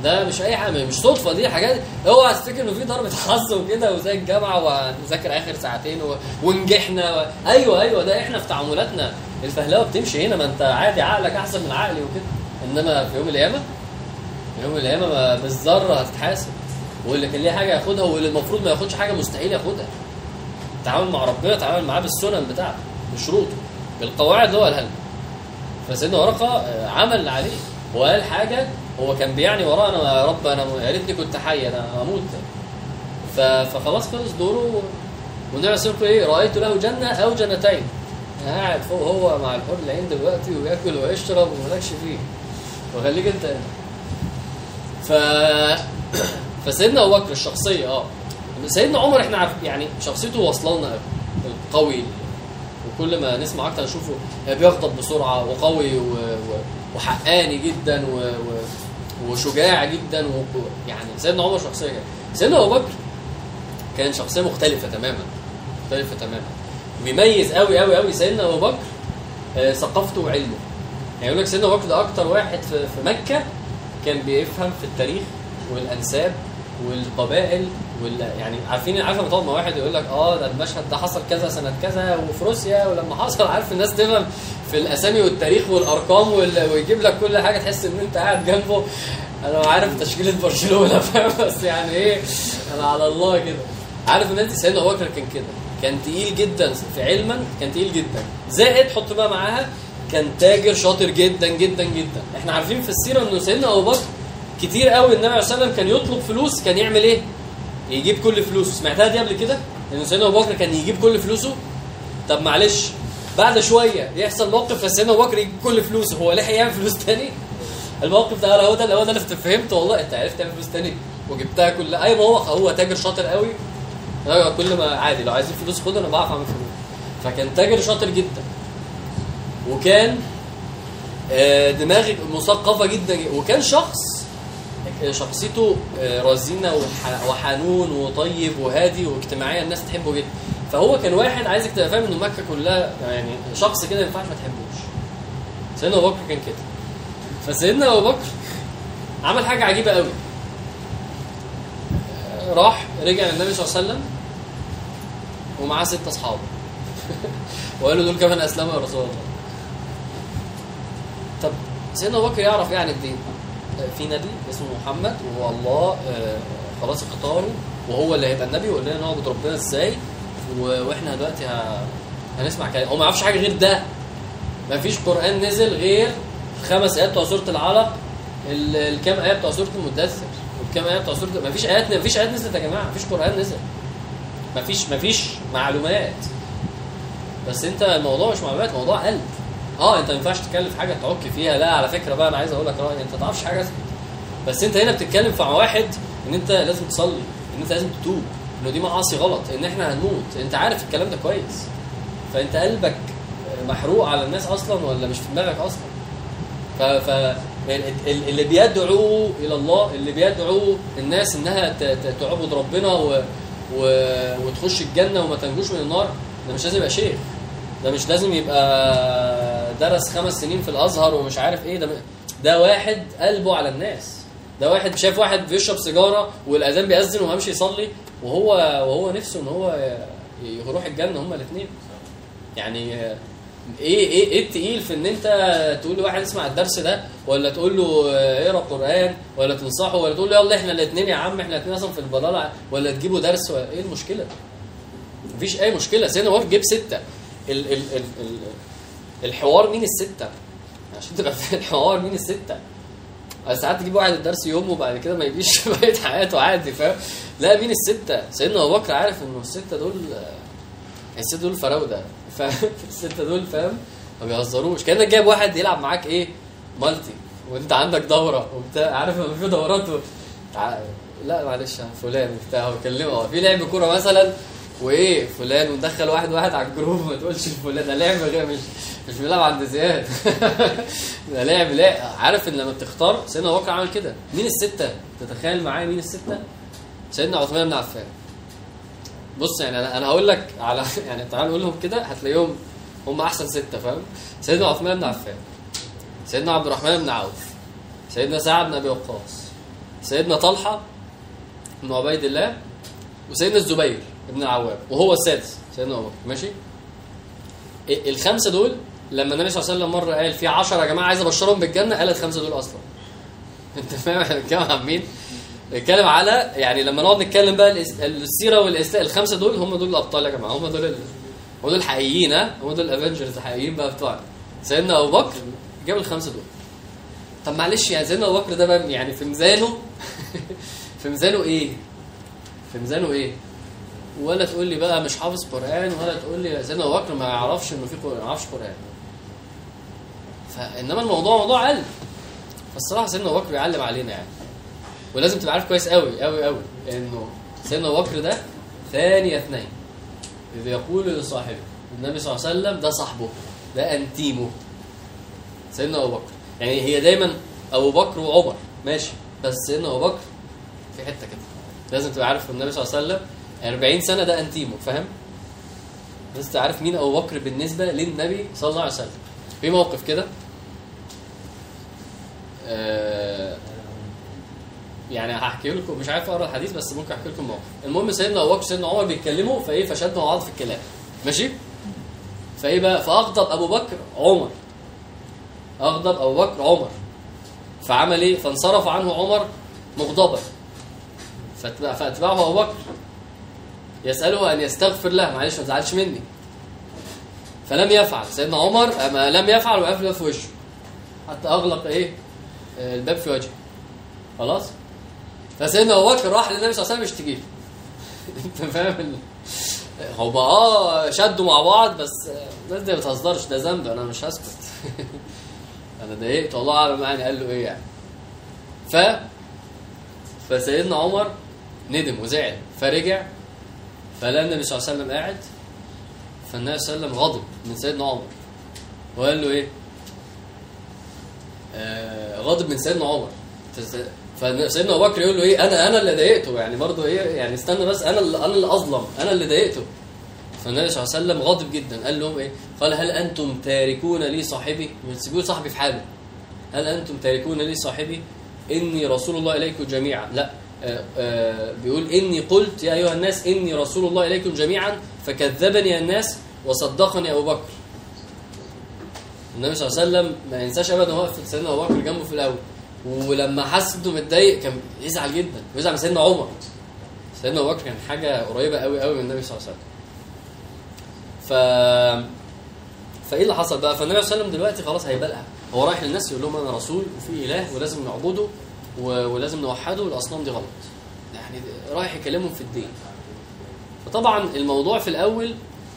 ده مش اي حاجه مش صدفه دي حاجات اوعى تفتكر انه في ضربه حظ وكده وزي الجامعه وهنذاكر اخر ساعتين و... ونجحنا و... ايوه ايوه ده احنا في تعاملاتنا الفهلاوه بتمشي هنا ما انت عادي عقلك احسن من عقلي وكده انما في يوم القيامه في يوم القيامه ما- بالذره هتتحاسب واللي كان ليه حاجه ياخدها واللي المفروض ما ياخدش حاجه مستحيل ياخدها تعامل مع ربنا تعامل معاه بالسنن بتاعته بشروطه بالقواعد اللي هو قالها لنا فسيدنا ورقه آه، عمل اللي عليه وقال حاجه هو كان بيعني وراه انا يا رب انا يا ريتني كنت حي انا هموت ف- فخلاص خلص دوره والنبي صلى الله عليه وسلم ايه رايت له جنه او جنتين قاعد فوق هو مع الحور العين دلوقتي وياكل ويشرب ومالكش فيه وخليك انت هنا. ف فسيدنا ابو بكر الشخصيه اه سيدنا عمر احنا عارف يعني شخصيته واصله لنا قوي القوي وكل ما نسمع اكتر نشوفه بيغضب بسرعه وقوي و... و... وحقاني جدا و... و... وشجاع جدا و... يعني سيدنا عمر شخصيه كده سيدنا ابو بكر كان شخصيه مختلفه تماما مختلفه تماما بيميز قوي قوي قوي سيدنا ابو بكر آه، ثقافته وعلمه يعني يقول لك سيدنا ابو بكر ده اكتر واحد في, في مكه كان بيفهم في التاريخ والانساب والقبائل وال يعني عارفين عارف لما تقعد مع واحد يقول لك اه ده المشهد ده حصل كذا سنه كذا وفي روسيا ولما حصل عارف الناس تفهم في الاسامي والتاريخ والارقام وال... ويجيب لك كل حاجه تحس ان انت قاعد جنبه انا عارف تشكيله برشلونه فاهم بس يعني ايه انا على الله كده عارف ان انت سيدنا ابو بكر كان كده كان تقيل جدا في علما كان تقيل جدا زائد حط بقى معاها كان تاجر شاطر جدا جدا جدا احنا عارفين في السيره انه سيدنا ابو بكر كتير قوي النبي عليه الصلاه والسلام كان يطلب فلوس كان يعمل ايه يجيب كل فلوسه سمعتها دي قبل كده ان سيدنا ابو بكر كان يجيب كل فلوسه طب معلش بعد شويه يحصل موقف فسيدنا ابو بكر يجيب كل فلوسه هو لحق يعمل فلوس تاني الموقف ده هو ده هو ده اللي فهمت والله انت عرفت تعمل فلوس تاني وجبتها كلها اي ما هو هو تاجر شاطر قوي هو كل ما عادي لو عايزين فلوس خد انا بعرف اعمل فلوس فكان تاجر شاطر جدا وكان آه، دماغ مثقفه جدا وكان شخص شخصيته آه، رزينه وح- وحنون وطيب وهادي واجتماعيا الناس تحبه جدا فهو كان واحد عايزك تبقى فاهم ان مكه كلها يعني شخص كده ما ينفعش ما تحبوش سيدنا ابو بكر كان كده فسيدنا ابو بكر عمل حاجه عجيبه قوي آه، راح رجع للنبي صلى الله عليه وسلم ومعاه ست اصحاب وقالوا دول كمان اسلموا يا رسول الله طب سيدنا ابو بكر يعرف يعني الدين في نبي اسمه محمد وهو الله آه، خلاص اختاره وهو اللي هيبقى النبي ويقول لنا نعبد ربنا ازاي و- واحنا دلوقتي ه... هنسمع كلام هو ما يعرفش حاجه غير ده ما فيش قران نزل غير خمس ايات بتوع سوره العلق ال- الكام ايه بتوع سوره المدثر والكام ايه بتوع سوره ما فيش ايات ما فيش ايات نزلت يا جماعه ما فيش قران نزل ما فيش ما فيش معلومات بس انت الموضوع مش معلومات موضوع قلب اه انت ما ينفعش تتكلم في حاجه تعك فيها لا على فكره بقى انا عايز اقول لك رايي انت ما تعرفش حاجه اسمها بس انت هنا بتتكلم مع واحد ان انت لازم تصلي ان انت لازم تتوب انه دي معاصي غلط ان احنا هنموت انت عارف الكلام ده كويس فانت قلبك محروق على الناس اصلا ولا مش في دماغك اصلا ف, ف ال- ال- اللي بيدعو الى الله اللي بيدعو الناس انها ت- ت- تعبد ربنا و و وتخش الجنه وما تنجوش من النار ده مش لازم يبقى شيخ ده مش لازم يبقى درس خمس سنين في الازهر ومش عارف ايه ده ده واحد قلبه على الناس ده واحد شايف واحد بيشرب سيجاره والاذان بيأذن وما يمشي يصلي وهو وهو نفسه ان هو يروح الجنه هما الاثنين يعني ايه ايه ايه التقيل في ان انت تقول لواحد اسمع الدرس ده ولا تقول له اقرا قران ولا تنصحه ولا تقول له يلا احنا الاثنين يا عم احنا الاثنين اصلا في الضلال ولا تجيبوا درس ولا ايه المشكله؟ مفيش اي مشكله سيدنا واقف جيب سته ال ال ال ال الحوار مين السته؟ عشان تبقى في الحوار مين السته؟ ساعات تجيب واحد الدرس يوم وبعد كده ما يجيش بقيه حياته عادي فاهم؟ لا مين السته؟ سيدنا ابو بكر عارف انه السته دول السته دول فراوده فاهم؟ السته دول فاهم؟ ما بيهزروش كانك جايب واحد يلعب معاك ايه؟ مالتي وانت عندك دوره وبتاع عارف لما في دورات و... تع- لا معلش يا فلان وبتاع وكلمه في لعب كوره مثلا وايه فلان وندخل واحد واحد على الجروب ما تقولش فلان ده لعب غير مش مش بيلعب عند زياد ده لعب لا عارف ان لما بتختار سيدنا ابو بكر عمل كده مين السته تتخيل معايا مين السته سيدنا عثمان بن عفان بص يعني انا انا هقول لك على يعني تعال نقول لهم كده هتلاقيهم هم احسن سته فاهم سيدنا عثمان بن عفان سيدنا عبد الرحمن بن عوف سيدنا سعد بن ابي وقاص سيدنا طلحه بن عبيد الله وسيدنا الزبير بن العوام وهو السادس سيدنا ابو بكر ماشي ال- الخمسه دول لما النبي صلى الله عليه وسلم مره قال في 10 يا جماعه عايز ابشرهم بالجنه قال الخمسه دول اصلا انت فاهم احنا بنتكلم عن مين؟ بنتكلم على يعني لما نقعد نتكلم بقى الاس- السيره والاسلام الخمسه دول هم دول الابطال يا جماعه هم دول ال- هم دول الحقيقيين ها هم دول الافنجرز الحقيقيين بقى بتوعنا سيدنا ابو بكر جاب الخمسه دول طب معلش يعني سيدنا ابو بكر ده بقى يعني في ميزانه في ميزانه ايه؟ في ميزانه ايه؟ ولا تقول لي بقى مش حافظ قران ولا تقول لي سيدنا ابو بكر ما يعرفش انه في قران ما يعرفش قران فانما الموضوع موضوع علم فالصراحه سيدنا ابو بكر يعلم علينا يعني ولازم تبقى عارف كويس قوي قوي قوي انه سيدنا ابو بكر ده ثاني اثنين اذ يقول لصاحبه النبي صلى الله عليه وسلم ده صاحبه ده انتيمه سيدنا ابو بكر يعني هي دايما ابو بكر وعمر ماشي بس سيدنا ابو بكر في حته كده لازم تبقى عارف النبي صلى الله عليه وسلم 40 سنه ده انتيمه فاهم لازم تبقى عارف مين ابو بكر بالنسبه للنبي صلى الله عليه وسلم في موقف كده آه يعني هحكي لكم مش عارف اقرا الحديث بس ممكن احكي لكم موقف المهم سيدنا ابو بكر وسيدنا عمر بيتكلموا فايه فشدوا مع بعض في الكلام ماشي فايه بقى فاغضب ابو بكر عمر اغضب ابو بكر عمر فعمل ايه فانصرف عنه عمر مغضبا فاتبع- فاتبعه ابو بكر يساله ان يستغفر له معلش ما تزعلش مني فلم يفعل سيدنا عمر أما لم يفعل وقفل الباب في وشه حتى اغلق ايه آه، الباب في وجهه خلاص فسيدنا ابو بكر راح للنبي صلى الله عليه وسلم يشتكي له. انت فاهم ال... هو اه شدوا مع بعض بس آه، الناس دي ما بتهزرش ده ذنب انا مش هسكت انا ضايقت والله اعلم يعني قال له ايه يعني ف فسيدنا عمر ندم وزعل فرجع فلقى النبي صلى الله عليه وسلم قاعد فالنبي صلى الله عليه وسلم غضب من سيدنا عمر وقال له ايه؟ آه غضب من سيدنا عمر تز- فسيدنا ابو بكر يقول له ايه انا انا اللي ضايقته يعني برضه ايه يعني استنى بس انا اللي انا اللي اظلم انا اللي ضايقته فالنبي صلى الله عليه وسلم غاضب جدا قال لهم ايه قال هل انتم تاركون لي صاحبي تسيبوا صاحبي في حاله هل انتم تاركون لي صاحبي اني رسول الله اليكم جميعا لا آه، آه، بيقول اني قلت يا ايها الناس اني رسول الله اليكم جميعا فكذبني الناس وصدقني ابو بكر النبي صلى الله عليه وسلم ما ينساش ابدا وقف سيدنا ابو بكر جنبه في الاول ولما حس انه متضايق كان يزعل جدا ويزعل من سيدنا عمر سيدنا ابو بكر كان حاجه قريبه قوي قوي من النبي صلى الله عليه وسلم ف فايه اللي حصل بقى فالنبي صلى الله عليه وسلم دلوقتي خلاص هيبلع هو رايح للناس يقول لهم انا رسول وفي اله ولازم نعبده و- ولازم نوحده والاصنام دي غلط يعني رايح يكلمهم في الدين فطبعا الموضوع في الاول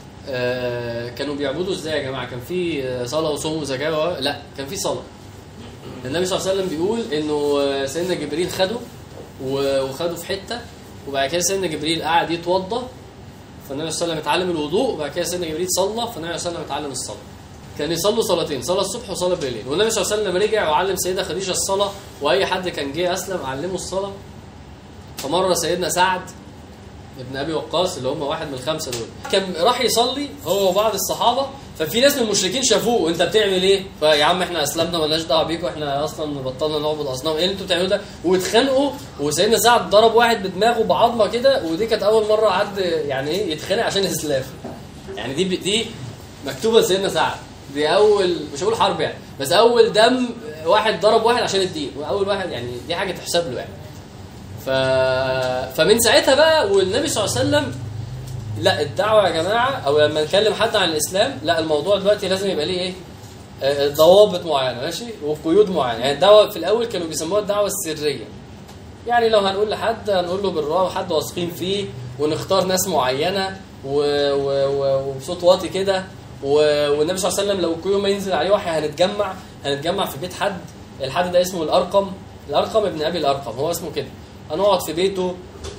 آه، كانوا بيعبدوا ازاي يا جماعه كان في آه، صلاه وصوم وزكاه و- لا كان في صلاه النبي صلى الله عليه وسلم بيقول انه آه، سيدنا جبريل خده و- وخده في حته وبعد كده سيدنا جبريل قعد يتوضى فالنبي صلى الله عليه وسلم اتعلم الوضوء وبعد كده سيدنا جبريل صلى فالنبي صلى الله عليه وسلم اتعلم الصلاه كان يصلوا صلاتين صلاه الصبح وصلاه بالليل والنبي صلى الله عليه وسلم رجع وعلم سيدة خديجه الصلاه واي حد كان جه اسلم علمه الصلاه فمره سيدنا سعد ابن ابي وقاص اللي هم واحد من الخمسه دول كان راح يصلي هو وبعض الصحابه ففي ناس من المشركين شافوه وانت بتعمل ايه؟ فيا عم احنا اسلمنا مالناش دعوه بيكم احنا اصلا بطلنا نعبد اصنام ايه اللي انتوا بتعملوا ده؟ واتخانقوا وسيدنا سعد ضرب واحد بدماغه بعظمه كده ودي كانت اول مره حد يعني ايه يتخانق عشان الاسلام. يعني دي دي مكتوبه لسيدنا سعد دي اول مش هقول حرب يعني بس اول دم واحد ضرب واحد عشان الدين واول واحد يعني دي حاجه تحسب له يعني. ف... فمن ساعتها بقى والنبي صلى الله عليه وسلم لا الدعوه يا جماعه او لما نكلم حد عن الاسلام لا الموضوع دلوقتي لازم يبقى ليه ايه؟ آه، ضوابط معينه ماشي وقيود معينه يعني الدعوه في الاول كانوا بيسموها الدعوه السريه يعني لو هنقول لحد هنقول له بالراحه وحد واثقين فيه ونختار ناس معينه و... و... و... وبصوت واطي كده و... والنبي صلى الله عليه وسلم لو كل يوم ينزل عليه وحي هنتجمع هنتجمع في بيت حد الحد ده اسمه الارقم الارقم ابن ابي الارقم هو اسمه كده هنقعد في بيته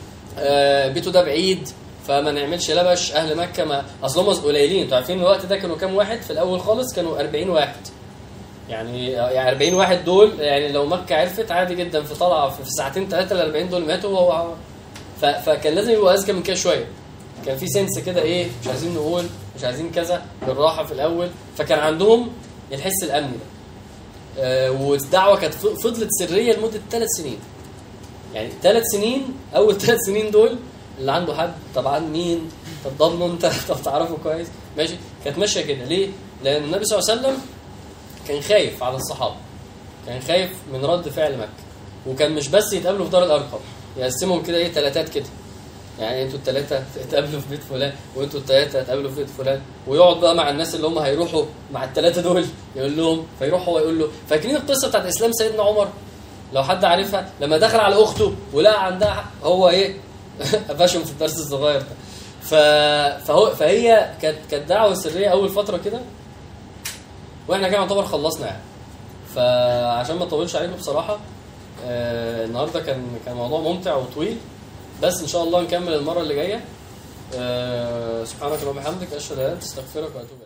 آه، بيته ده بعيد فما نعملش لبش اهل مكه ما اصل هم قليلين انتوا عارفين الوقت ده كانوا كام واحد في الاول خالص كانوا 40 واحد يعني يعني 40 واحد دول يعني لو مكه عرفت عادي جدا في طلعه في ساعتين ثلاثه ال 40 دول ماتوا وهو ف- فكان لازم يبقوا اذكى من كده شويه كان في سنس كده ايه مش عايزين نقول مش عايزين كذا بالراحه في الاول فكان عندهم الحس الامني ده آه، والدعوه كانت ف- فضلت سريه لمده ثلاث سنين يعني ثلاث سنين اول ثلاث سنين دول اللي عنده حد طبعا مين طب ضمنه انت طب تعرفه كويس ماشي كانت ماشيه كده ليه؟ لان النبي صلى الله عليه وسلم كان خايف على الصحابه كان خايف من رد فعل مكه وكان مش بس يتقابلوا في دار الارقم يقسمهم كده ايه ثلاثات كده يعني انتوا الثلاثه تقابلوا في بيت فلان وانتوا الثلاثه تقابلوا في بيت فلان ويقعد بقى مع الناس اللي هم هيروحوا مع الثلاثه دول يقول لهم فيروح هو يقول له فاكرين القصه بتاعت اسلام سيدنا عمر لو حد عارفها لما دخل على اخته ولقى عندها هو ايه قفشهم في الدرس الصغير ده ف... فهو فهي كانت كانت دعوه سريه اول فتره كده واحنا كده يعتبر خلصنا يعني فعشان ما اطولش عليكم بصراحه آه النهارده كان كان موضوع ممتع وطويل بس ان شاء الله نكمل المره اللي جايه آه سبحانك اللهم وبحمدك اشهد ان لا اله الا انت استغفرك واتوب إليك.